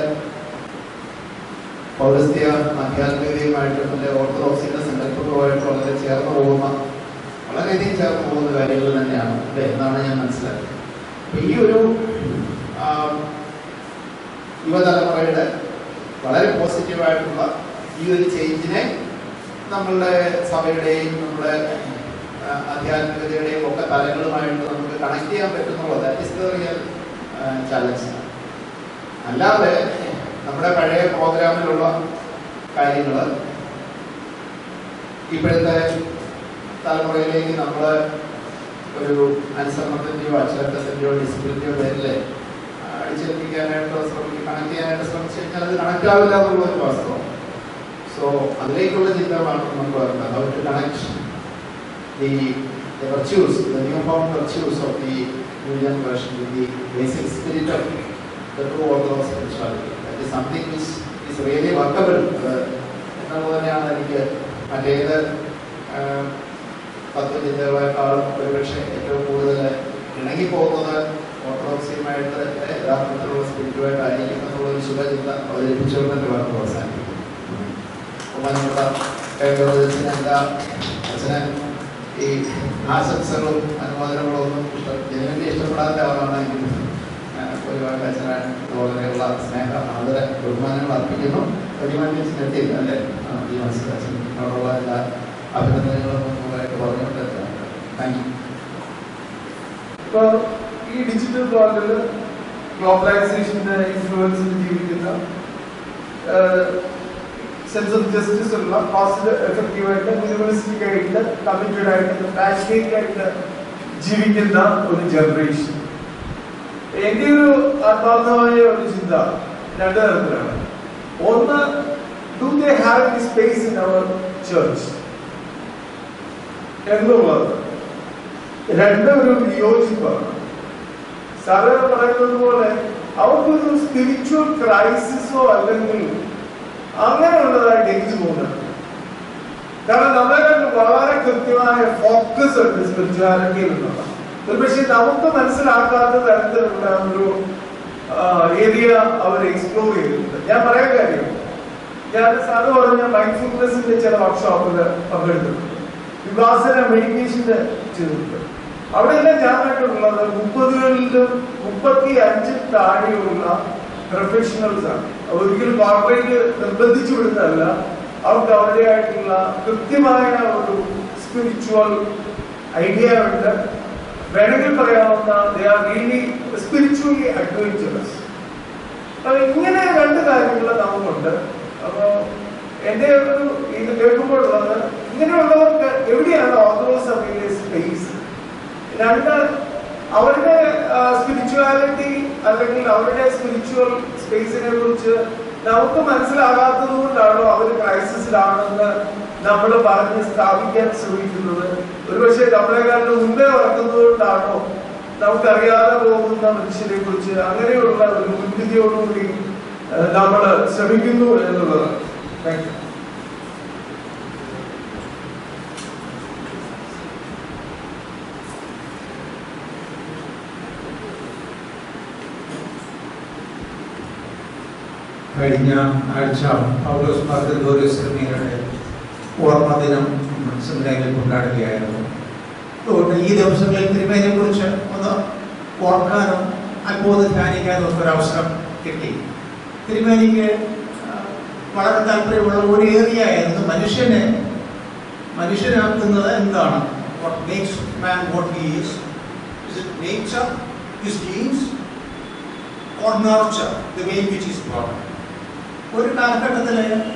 പൗരസ്ത്യ ആധ്യാത്മികതയുമായിട്ടും അല്ലെ ഓർത്തഡോക്സിന്റെ സങ്കല്പങ്ങളുമായിട്ട് വളരെ ചേർന്ന് പോകുന്ന വളരെയധികം ചേർന്ന് പോകുന്ന കാര്യങ്ങൾ തന്നെയാണ് അല്ലേ എന്നാണ് ഞാൻ മനസ്സിലാക്കിയത് അപ്പൊ ഈ ഒരു ആ, യുവതലമുറയുടെ വളരെ പോസിറ്റീവായിട്ടുള്ള ഈ ഒരു ചേഞ്ചിനെ നമ്മളുടെ സഭയുടെയും നമ്മുടെ ആ, ആധ്യാത്മികതയുടെയും ഒക്കെ തലങ്ങളുമായിട്ട് നമുക്ക് കണക്ട് ചെയ്യാൻ പറ്റുന്നുള്ളത് that is the real challenge അല്ലാതെ നമ്മുടെ പഴയ പ്രോഗ്രാമിലുള്ള കാര്യങ്ങൾ ഇപ്പോഴത്തെ തലമുറയിലേക്ക് നമ്മൾ ഒരു അനുസരണത്തിൻ്റെയോ അച്ചടക്കത്തിൻ്റെയോ ഡിസിപ്ലിൻ്റെയോ പേരിൽ അടിച്ചേൽപ്പിക്കാനായിട്ട് ശ്രമിക്കുക കണക്ട് ചെയ്യാനായിട്ട് ശ്രമിച്ചു കഴിഞ്ഞാൽ അത് കണക്ട് ആവില്ല എന്നുള്ള ഒരു വാസ്തവം സോ അതിലേക്കുള്ള ചിന്തകളാണ് നമുക്ക് വരുന്നത് how to connect the, the virtues, the newfound virtues of the new generation with the basic spirit of the true Orthodox spirituality. That is something which is really workable. അത് എന്നുള്ളത് തന്നെയാണ് എനിക്ക് മറ്റേത് ആഹ്, തത്വചിന്തകളെക്കാളും ഒരുപക്ഷെ ഏറ്റവും കൂടുതൽ ഇണങ്ങിപ്പോകുന്നത് ഓർത്തഡോക്സിയുമായിട്ട് യഥാർത്ഥത്തിലുള്ള സ്പിരിറ്റുമായിട്ടായിരിക്കും എന്നുള്ളൊരു ശുഭചിന്ത അവതരിപ്പിച്ചുകൊണ്ട് എൻ്റെ വാക്ക് അവസാനിപ്പിക്കും ബഹുമാനപ്പെട്ട കേരളത്തിന് എന്താ അച്ഛനെ ഈ ആശംസകളും അനുമോദനങ്ങളും ഒന്നും ഇഷ്ടം ജനങ്ങൾക്ക് ഇഷ്ടപ്പെടാത്ത ആളാണെങ്കിൽ ഒരുപാട് അച്ഛനെ പോലെയുള്ള സ്നേഹ ആദര ബഹുമാനങ്ങൾ അർപ്പിക്കുന്നു ഒരുമാറ്റി എത്തിയില്ല അല്ലേ ആ, ഈ മനസ്സിലാക്കി അവിടെയുള്ള എല്ലാ അഭിനന്ദനങ്ങളും നമ്മളായിട്ട് പറഞ്ഞുകൊണ്ട് താങ്ക് യു ഇപ്പൊ ഈ ഡിജിറ്റൽ വേൾഡിൽ ഗ്ലോബലൈസേഷന്റെ ഇൻഫ്ലുവൻസിൽ ജീവിക്കുന്ന സെൻസ് ഓഫ് ജസ്റ്റിസ് ഉള്ള കോസ്റ്റ് എഫക്റ്റീവ് ആയിട്ട് മിനിമലിസ്റ്റിക് ആയിട്ട് കമ്മിറ്റഡ് ആയിട്ട് പാഷനേറ്റ് ആയിട്ട് ജീവിക്കുന്ന ഒരു ജനറേഷൻ എന്റെ ഒരു ആത്മാർത്ഥമായ ഒരു ചിന്ത രണ്ട് തരത്തിലാണ് ഒന്ന് do they have any space in our church എന്നുള്ളത് രണ്ട് ഒരു വിയോജിപ്പാണ് സാറ് പറയുന്നത് പോലെ അവർക്കൊരു സ്പിരിച്വൽ ക്രൈസിസോ അല്ലെങ്കിൽ അങ്ങനെയുള്ളതായിട്ട് എനിക്ക് തോന്നുന്നത് കാരണം നമ്മളെ കണ്ട് വളരെ കൃത്യമായ ഫോക്കസ് ഉണ്ട് സ്പിരിച്വാലിറ്റിയിൽ നിന്നുള്ള ഒരുപക്ഷെ നമുക്ക് മനസ്സിലാക്കാത്ത തരത്തിലുള്ള ഒരു ഏരിയ അവർ എക്സ്പ്ലോർ ചെയ്തിട്ടുണ്ട് ഞാൻ പറയാൻ കാര്യം ഞാൻ സാറ് പറഞ്ഞ മൈൻഡ്ഫുൾനെസിന്റെ ചില വർക്ക്ഷോപ്പിൽ പങ്കെടുത്തിട്ടുണ്ട് വികാസന മെഡിറ്റേഷന്റെ ചെയ്തിട്ടുണ്ട് അവിടെയെല്ലാം ഞാൻ കണ്ടിട്ടുള്ളത് മുപ്പതുകളിലും മുപ്പത്തി അഞ്ച് താഴെയുള്ള പ്രൊഫഷണൽസ് ആണ് ഒരിക്കലും കോർപ്പറേറ്റ് നിർബന്ധിച്ചു വിടുന്നതല്ല അവർക്ക് അവരുടേതായിട്ടുള്ള കൃത്യമായ ഒരു സ്പിരിച്വൽ ഐഡിയ ഉണ്ട് വേണമെങ്കിൽ പറയാവുന്ന they are really spiritually adventurous അപ്പൊ ഇങ്ങനെ രണ്ട് കാര്യങ്ങൾ നമുക്കുണ്ട് അപ്പോ എന്റെ ഒരു ഇത് കേൾക്കുമ്പോഴുള്ളത് ഇങ്ങനെയുള്ളവർക്ക് എവിടെയാണ് ഓർത്തഡോക്സ് സഭയിലെ സ്പേസ് രണ്ട് അവരുടെ സ്പിരിച്വാലിറ്റി അല്ലെങ്കിൽ അവരുടെ സ്പിരിച്വൽ സ്പേസിനെ കുറിച്ച് നമുക്ക് മനസ്സിലാകാത്തത് കൊണ്ടാണോ അവർ ക്രൈസിസിലാണെന്ന് നമ്മൾ പറഞ്ഞ് സ്ഥാപിക്കാൻ ശ്രമിക്കുന്നത് ഒരുപക്ഷെ നമ്മളെക്കാളും മുമ്പേ വളർത്തുന്നത് കൊണ്ടാണോ നമുക്കറിയാതെ പോകുന്ന മനുഷ്യരെ കുറിച്ച് അങ്ങനെയുള്ള ഒരു മുൻവിധിയോടുകൂടി നമ്മൾ ശ്രമിക്കുന്നു എന്നുള്ളത് താങ്ക് യു കഴിഞ്ഞ ആഴ്ച പൗലോസ് മാർഗോറിയസ് സെമിനാരുടെ ഓർമ്മ ദിനം സെമിനാരിൽ കൊണ്ടാടുകയായിരുന്നു അതുകൊണ്ട് ഈ ദിവസങ്ങളിൽ തിരുമേനെ കുറിച്ച് ഒന്ന് ഓർക്കാനും അല്പം ധ്യാനിക്കാനും ഒക്കെ ഒരു അവസരം കിട്ടി തിരുമേനിക്ക് ആ, വളരെ താല്പര്യമുള്ള ഒരു ഏരിയ ആയിരുന്നു മനുഷ്യനെ മനുഷ്യനാക്കുന്നത് എന്താണ് what makes man what he is is it nature his genes or nurture the way which is born ഒരു കാലഘട്ടത്തിൽ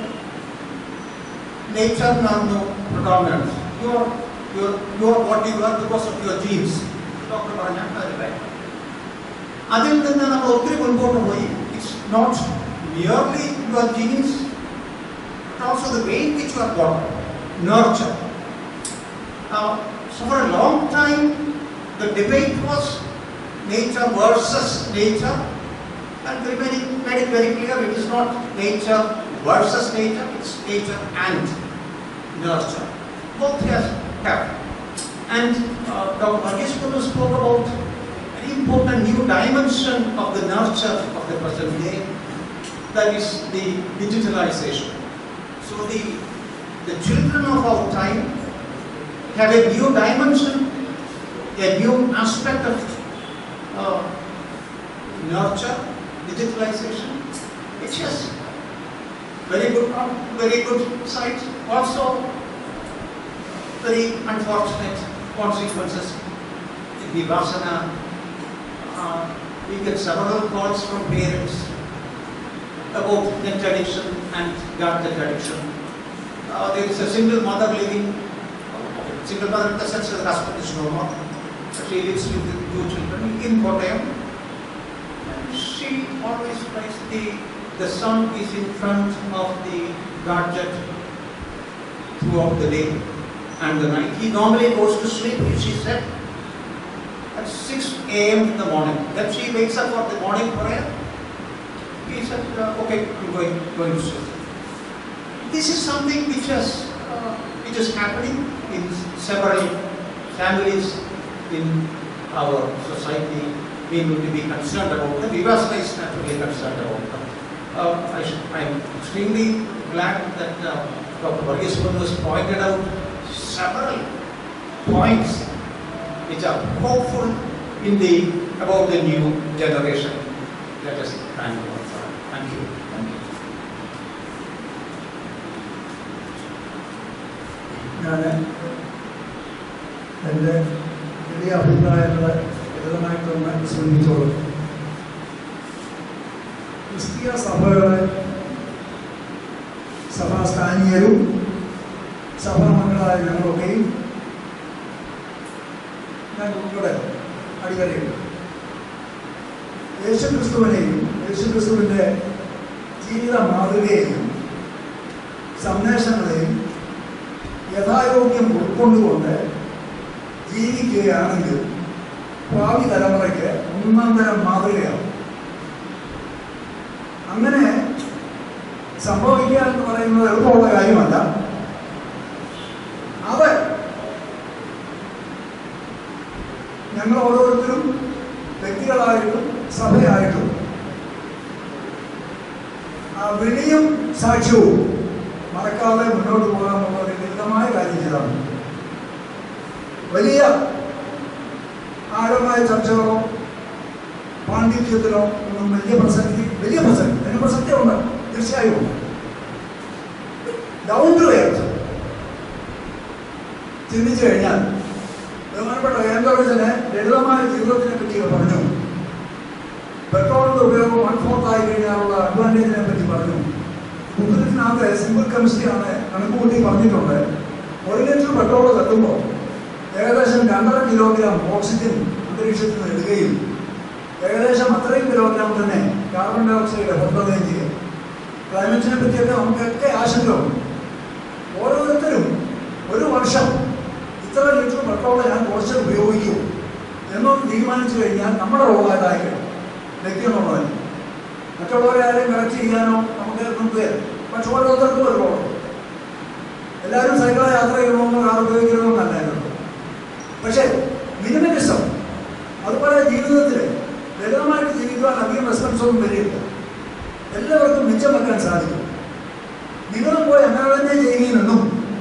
നേച്ചറിനായിരുന്നു predominance your your your what you are because of your genes doctor പറഞ്ഞ അതിൽ അതിൽ നിന്ന് നമ്മൾ ഒത്തിരി മുൻപോട്ട് പോയി it's not merely your genes also the way which you are born nurture So for a long time, the debate was nature versus nature. And Triveni made it very clear it is not nature versus nature, it's nature and nurture. Both has have. And uh, Dr. Varghese Kundu spoke about an important new dimension of the nurture of the present day, that is the digitalization. So the, the children of our time have a new dimension, a new aspect of uh, nurture, digitalization, which has very good, very good side, also very unfortunate consequences. The Vipassana, uh, we get several calls from parents about net addiction and gadget addiction. Uh, there is a single mother living, single mother in the sense that the husband is no more. She lives with the two children in Kottayam. And she always writes the, the son is in front of the gadget throughout the day and the night. He normally goes to sleep, she said, at 6 a.m. in the morning. Then she wakes up for the morning prayer. He said, uh, okay, I'm going, going to sleep. This is something which has, uh, which is happening in several families in our society. We need to be concerned about them. Vipassana is naturally concerned about them. Uh, I should, I'm extremely glad that uh, Dr. Varghese Kundu has pointed out several points which are hopeful in the about the new generation. Let us thank God for it. Thank you. Thank you. ഞാൻ എൻ്റെ വലിയ അഭിപ്രായങ്ങൾ ലളിതമായിട്ടൊന്ന് ശ്രമിച്ചോളും ക്രിസ്തീയ സഭകളെ സഭാസ്ഥാനീയരും സഭാമംഗളായ ഞങ്ങളൊക്കെയും ഞാൻ ഉൾപ്പെടെ അടിവരയുണ്ട് യേശുക്രിസ്തുവിനെയും യേശുക്രിസ്തുവിൻ്റെ ജീവിത മാതൃകയെയും സന്ദേശങ്ങളെയും യഥായോഗ്യം ഉൾക്കൊണ്ടുകൊണ്ട് ജീവിക്കുകയാണെങ്കിൽ ഭാവി തലമുറയ്ക്ക് ഒന്നാം തരം മാതൃകയാവും അങ്ങനെ സംഭവിക്കുക എന്ന് പറയുന്നത് എളുപ്പമുള്ള കാര്യമല്ല അത് ഞങ്ങൾ ഓരോരുത്തരും വ്യക്തികളായിട്ടും സഭയായിട്ടും ആ വിളിയും സാക്ഷ്യവും മറക്കാതെ മുന്നോട്ട് പോകാമെന്നുള്ള ഒരു ലളിതമായ കാര്യം ചെയ്താണ് വലിയ ആഴമായ ചർച്ചകളോ പാണ്ഡിത്യത്തിലോ ഒന്നും വലിയ പ്രസക്തി വലിയ പ്രസക്തി അതിന് പ്രസക്തി ഉണ്ട് തീർച്ചയായും ഉണ്ട് ഡൗൺ ടു എർത്ത് ചിന്തിച്ചു കഴിഞ്ഞാൽ ബഹുമാനപ്പെട്ട കേന്ദ്രത്തിന് ലളിതമായ ജീവിതത്തിനെ പറ്റി പറഞ്ഞു പെട്രോളിന്റെ ഉപയോഗം വൺ ഫോർത്ത് ആയി കഴിഞ്ഞാലുള്ള അഡ്വാൻറ്റേജിനെ പറ്റി പറഞ്ഞു പുസ്തകത്തിനകത്ത് സിമ്പിൾ കെമിസ്ട്രി ആണ് കണക്കുകൂട്ടി പറഞ്ഞിട്ടുണ്ട് ഒരു ലിറ്റർ പെട്രോൾ കത്തുമ്പോൾ ഏകദേശം രണ്ടര കിലോഗ്രാം ഓക്സിജൻ അന്തരീക്ഷത്തിൽ നിന്ന് ഇടുകയും ഏകദേശം അത്രയും കിലോഗ്രാം തന്നെ കാർബൺ ഡൈ ഓക്സൈഡ് പുറപ്പെടുകയും ചെയ്യും ക്ലൈമറ്റിനെ പറ്റിയൊക്കെ നമുക്കൊക്കെ ആശങ്കയുണ്ട് ഓരോരുത്തരും ഒരു വർഷം ഇത്ര ലിറ്റർ പെട്രോൾ ഞാൻ കുറച്ച് ഉപയോഗിക്കൂ എന്നൊന്ന് തീരുമാനിച്ചു കഴിഞ്ഞാൽ നമ്മുടെ റോൾ ഏതായിരിക്കണം വ്യക്തിയെന്നുള്ളതല്ല മറ്റുള്ളവരെ ആരെയും കറക്റ്റ് ചെയ്യാനോ നമുക്ക് നമുക്ക് പക്ഷെ ഓരോരുത്തർക്കും ഒരു റോൾ എല്ലാവരും സൈക്കിളെ യാത്ര ചെയ്യണമെന്നോ കാർ ഉപയോഗിക്കണമെന്നല്ലായിരുന്നു പക്ഷേ മിനിമലിസം അതുപോലെ ജീവിതത്തിൽ ലളിതമായിട്ട് ജീവിക്കുവാൻ അധികം റെസ്പെൻസ് ഒന്നും വരില്ല എല്ലാവർക്കും മിച്ചം വെക്കാൻ സാധിക്കും നിങ്ങളും പോയി അങ്ങനെ തന്നെ ചെയ്യുകയെന്നും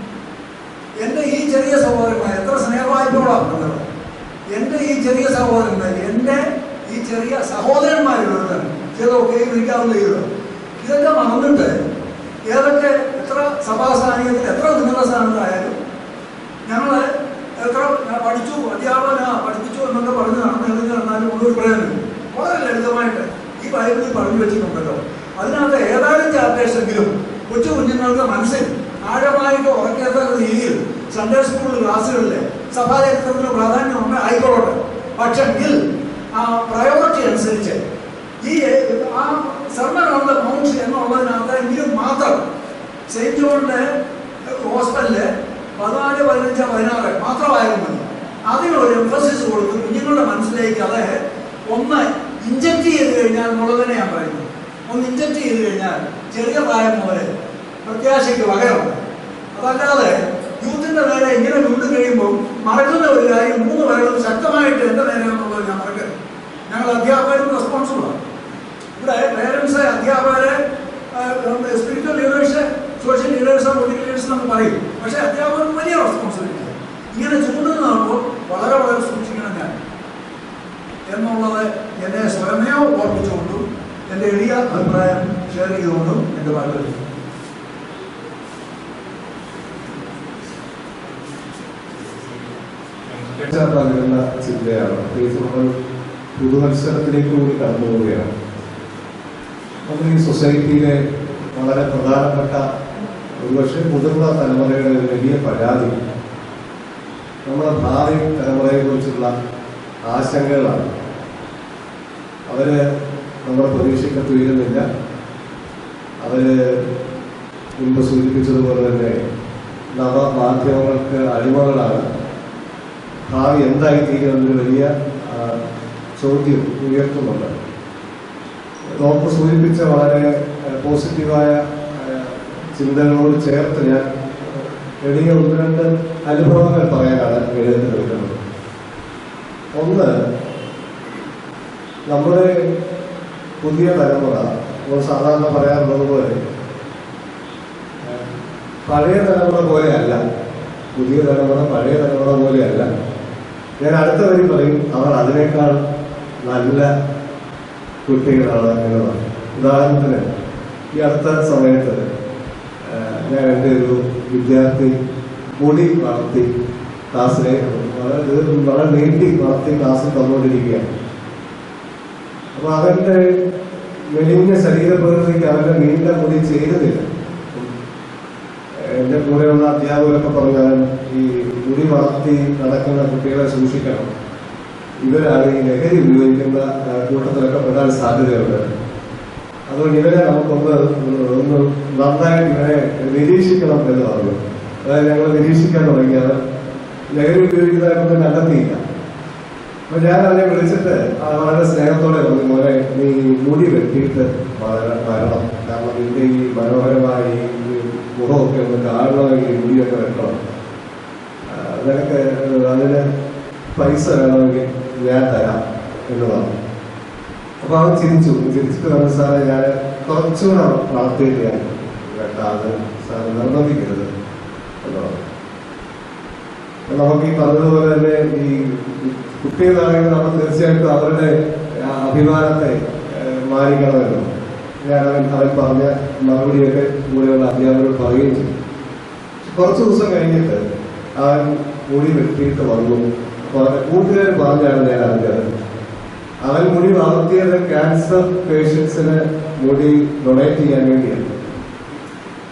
എൻ്റെ ഈ ചെറിയ സഹോദരന്മാർ എത്ര സ്നേഹവായ്പകളാണ് ഉള്ളത് എൻ്റെ ഈ ചെറിയ സഹോദരന്മാർ എൻ്റെ ഈ ചെറിയ സഹോദരന്മാരുള്ളത് ചിലതൊക്കെ വിളിക്കാവുന്ന ചെയ്തത് ഇതൊക്കെ മറന്നിട്ട് ഏതൊക്കെ എത്ര സഭാസാന്നിധ്യത്തിൽ എത്ര ഉന്നത സ്ഥാനത്തായാലും ഞങ്ങൾ എത്ര ഞാൻ പഠിച്ചു അധ്യാപന പഠിപ്പിച്ചു എന്നൊക്കെ പറഞ്ഞ് നടന്ന് എഴുതി നടന്നാലും ഒന്നൊരു പ്രയോജനം വളരെ ലളിതമായിട്ട് ഈ ബൈബിളിൽ പറഞ്ഞു വെച്ചിട്ടുണ്ടല്ലോ അതിനകത്ത് ഏതാനും ചാപ്റ്റേഴ്സെങ്കിലും കൊച്ചു കുഞ്ഞുങ്ങൾക്ക് മനസ്സിൽ ആഴമായിട്ട് ഉറക്കാത്ത രീതിയിൽ സൺഡേ സ്കൂൾ ക്ലാസ്സുകളിലെ സഭാചരിത്രത്തിന് പ്രാധാന്യമുണ്ട് ആയിക്കോട്ടെ പക്ഷെങ്കിൽ ആ പ്രയോറിറ്റി അനുസരിച്ച് ഈ ആ സർമൺ ഓൺ ദ മൗണ്ട് എന്നുള്ളതിനകത്ത് എങ്കിലും മാത്രം സെയിന്റ് ജോണിന്റെ ഹോസ്പിറ്റലില് പതിനാല് പതിനഞ്ച് പതിനാറ് മാത്രമായിരുന്നു മതി അതിനൊരു എംഫസിസ് കൊടുത്ത് കുഞ്ഞുങ്ങളുടെ മനസ്സിലേക്ക് അത് ഒന്ന് ഇഞ്ചക്ട് ചെയ്ത് കഴിഞ്ഞാൽ എന്നുള്ളതിനെ ഞാൻ പറയുന്നത് ഒന്ന് ഇഞ്ചക്ട് ചെയ്ത് കഴിഞ്ഞാൽ ചെറിയ പ്രായം മുതൽ പ്രത്യാശയ്ക്ക് വകയുണ്ട് അതല്ലാതെ യൂത്തിന്റെ നേരെ ഇങ്ങനെ വീണ്ടും കഴിയുമ്പോൾ മറക്കുന്ന ഒരു കാര്യം മൂന്ന് പേരും ശക്തമായിട്ട് എന്റെ നേരെയാണെന്നുള്ളത് ഞാൻ മറക്കരുത് ഞങ്ങൾ അധ്യാപകരും റെസ്പോൺസിബിളാണ് ഇവിടെ പേരൻസ് അധ്യാപകരെ spiritual leaders social leaders political leaders നമുക്ക് പറയും പക്ഷേ അധ്യാപകർക്ക് വലിയ റെസ്പോൺസിബിലിറ്റി ഇങ്ങനെ ചൂണ്ടുന്നതാകുമ്പോൾ വളരെ വളരെ സൂക്ഷിക്കണം ഞാൻ എന്നുള്ളത് എന്നെ സ്വയമേവ ഓർമ്മിച്ചുകൊണ്ടും എൻ്റെ എളിയ അഭിപ്രായം ഷെയർ ചെയ്തുകൊണ്ടും എൻ്റെ വാക്കുകൾ പകരുന്ന ചിന്തയാണ് പ്രത്യേകിച്ച് നമ്മൾ പുതുമത്സരത്തിലേക്ക് കൂടി കടന്നു പോവുകയാണ് നമ്മൾ ഈ സൊസൈറ്റിയിലെ വളരെ പ്രധാനപ്പെട്ട ഒരുപക്ഷെ മുതിർന്ന തലമുറയുടെ ഒരു വലിയ പരാതി നമ്മുടെ ഭാവി തലമുറയെ കുറിച്ചുള്ള ആശങ്കകളാണ് അവര് നമ്മുടെ പ്രതീക്ഷയ്ക്ക് ഉയരുന്നില്ല അവര് മുൻപ് സൂചിപ്പിച്ചതുപോലെ തന്നെ നവമാധ്യമങ്ങൾക്ക് അടിമകളാണ് ഭാവി എന്തായി തീരുമെന്നൊരു വലിയ ആ, ചോദ്യം ഉയർത്തുന്നുണ്ട് ഡോക്ടർ സൂചിപ്പിച്ച വളരെ ആ, പോസിറ്റീവായ ആ, ചിന്തകളോട് ചേർത്ത് ഞാൻ എളിയ ഒന്ന് രണ്ട് അനുഭവങ്ങൾ പറയാനാണ് എഴുതി നിൽക്കുന്നത് ഒന്ന് നമ്മുടെ പുതിയ തലമുറ നമ്മൾ സാധാരണ പറയാറുള്ളത് പോലെ ആ, പഴയ തലമുറ പോലെയല്ല പുതിയ തലമുറ പഴയ തലമുറ പോലെയല്ല ഞാൻ അടുത്ത വരി പറയും അവർ അതിനേക്കാൾ നല്ല കുട്ടികളാണ് എന്നതാണ് ഉദാഹരണത്തിന് ഈ അടുത്ത സമയത്ത് ആ, ഞാൻ എൻ്റെ ഒരു വിദ്യാർത്ഥി മുടി വളർത്തി ക്ലാസ്സിലെ വളരെ ദീർഘ- വളരെ നീട്ടി വളർത്തി ക്ലാസ്സിൽ തന്നുകൊണ്ടിരിക്കുകയാണ് അപ്പൊ അവന്റെ മെലിഞ്ഞ ശരീരപ്രകൃതിക്ക് അവന്റെ നീണ്ട മുടി ചേരുന്നില്ല എന്റെ കൂടെയുള്ള അധ്യാപകരൊക്കെ പറഞ്ഞാൽ ഈ മുടി വളർത്തി നടക്കുന്ന കുട്ടികളെ സൂക്ഷിക്കണം ഇവരാണ് ഈ ലഹരി ഉപയോഗിക്കുന്ന ആ, കൂട്ടത്തിലൊക്കെ പെടാൻ സാധ്യതയുണ്ട് അതുകൊണ്ട് ഇവരെ നമുക്കൊന്ന് ഒന്ന് നന്നായിട്ട് ഇവരെ നിരീക്ഷിക്കണം എന്ന് പറഞ്ഞു അതായത് ഞങ്ങൾ നിരീക്ഷിക്കാൻ തുടങ്ങിയത് ലഹരി ഉപയോഗിക്കുന്നതായിട്ടൊന്നും കണ്ടെത്തിയില്ല അപ്പൊ ഞാൻ അവനെ വിളിച്ചിട്ട് ആ വളരെ സ്നേഹത്തോടെ പറഞ്ഞു മോനെ നീ മുടി വെട്ടിയിട്ട് വളര- വരണം കാരണം നിന്റെ ഈ മനോഹരമായ ഈ മുഖമൊക്കെ ഒന്ന് കാണണമെങ്കിൽ ഈ മുടിയൊക്കെ വെക്കണം ആ, നിനക്ക് അതിന് പൈസ വേണമെങ്കിൽ ഞാൻ തരാം എന്ന് പറഞ്ഞു അപ്പൊ അവൻ ചിരിച്ചു ചിരിച്ചിട്ട് പറഞ്ഞു സാറേ ഞാൻ കുറച്ചുകൂടെ വളർത്തിയിട്ട് ഞാൻ വെട്ടാതെ സാറ് നിർബന്ധിക്കരുത് എന്ന് പറഞ്ഞു അപ്പൊ നമുക്ക് ഈ പറഞ്ഞതുപോലെ തന്നെ ഈ കുട്ടികളാണെങ്കിൽ നമ്മൾ തീർച്ചയായിട്ടും അവരുടെ ആ അഭിമാനത്തെ ഏഹ്, മാനിക്കണമല്ലോ ഞാൻ അവൻ അവൻ പറഞ്ഞ മറുപടിയൊക്കെ കൂടെയുള്ള അധ്യാപകരോട് പറയുകയും ചെയ്തു കുറച്ച് ദിവസം കഴിഞ്ഞിട്ട് അവൻ മുടി വെട്ടിയിട്ട് വന്നു അപ്പൊ അവന്റെ കൂട്ടുകാർ പറഞ്ഞാണ് ഞാൻ അറിഞ്ഞത് അവൻ മുടി വളർത്തിയത് ക്യാൻസർ പേഷ്യൻസിന് മുടി ഡൊണേറ്റ് ചെയ്യാൻ വേണ്ടിയാണ്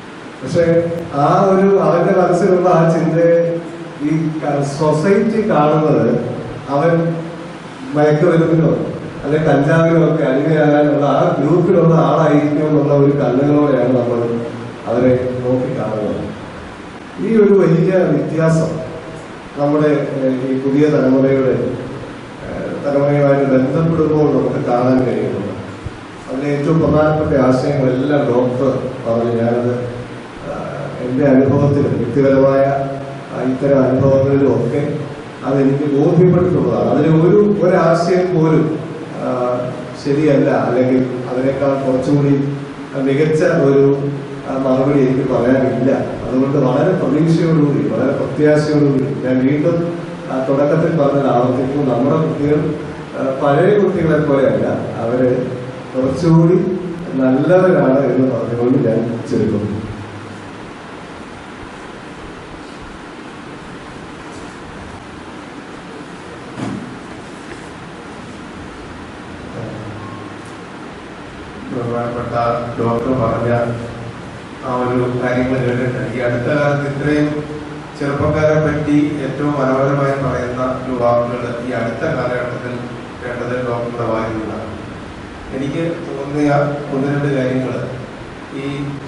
പക്ഷെ ആ ഒരു അവന്റെ മനസ്സിലുള്ള ആ ചിന്തയെ ഈ സൊസൈറ്റി കാണുന്നത് അവൻ മയക്കുമരുന്നിനോ അല്ലെ കഞ്ചാവിനോ ഒക്കെ അടിമയാകാനുള്ള ആ ഗ്രൂപ്പിലുള്ള ആളായിരിക്കും എന്നുള്ള ഒരു കണ്ണുകളോടെയാണ് നമ്മൾ അവരെ നോക്കി കാണുന്നത് ഈ ഒരു വലിയ വ്യത്യാസം നമ്മുടെ ഏഹ്, ഈ പുതിയ തലമുറയുടെ ഏഹ്, തലമുറയുമായിട്ട് ബന്ധപ്പെടുമ്പോൾ നമുക്ക് കാണാൻ കഴിയുന്നുണ്ട് അതിലെ ഏറ്റവും പ്രധാനപ്പെട്ട ആശയങ്ങളെല്ലാം ഡോക്ടർ പറഞ്ഞു ഞാനത് ആഹ്, എൻ്റെ അനുഭവത്തിലും വ്യക്തിപരമായ ആ, ഇത്തരം അനുഭവങ്ങളിലും ഒക്കെ അതെനിക്ക് ബോധ്യപ്പെട്ടിട്ടുള്ളതാണ് അതിൽ ഒരു ഒരാശയം പോലും ആഹ്, ശരിയല്ല അല്ലെങ്കിൽ അതിനേക്കാൾ കുറച്ചുകൂടി മികച്ച ഒരു ആ, മറുപടി എനിക്ക് പറയാനില്ല അതുകൊണ്ട് വളരെ പ്രതീക്ഷയോടുകൂടി വളരെ പ്രത്യാശയോടുകൂടി ഞാൻ വീണ്ടും ആ, തുടക്കത്തിൽ പറഞ്ഞത് ആവർത്തിക്കുന്നു നമ്മുടെ കുട്ടികൾ ആ, പഴയ കുട്ടികളെ പോലെയല്ല അവര് കുറച്ചുകൂടി നല്ലവരാണ് എന്ന് പറഞ്ഞുകൊണ്ട് ഞാൻ ചുരുക്കുന്നു ബഹുമാനപ്പെട്ട ഡോക്ടർ പറഞ്ഞ ആ ഒരു കാര്യങ്ങൾ കേട്ടിട്ട് ഈ അടുത്ത കാലത്ത് ഇത്രയും ചെറുപ്പക്കാരെ പറ്റി ഏറ്റവും മനോഹരമായി പറയുന്ന ഒരു വാക്കുകൾ ഈ അടുത്ത കാലഘട്ടത്തിൽ കേട്ടത് ഡോക്ടറുടെ വായിൽ നിന്നാണ് എനിക്ക് തോന്നിയ ഒന്ന് രണ്ട് കാര്യങ്ങൾ ഈ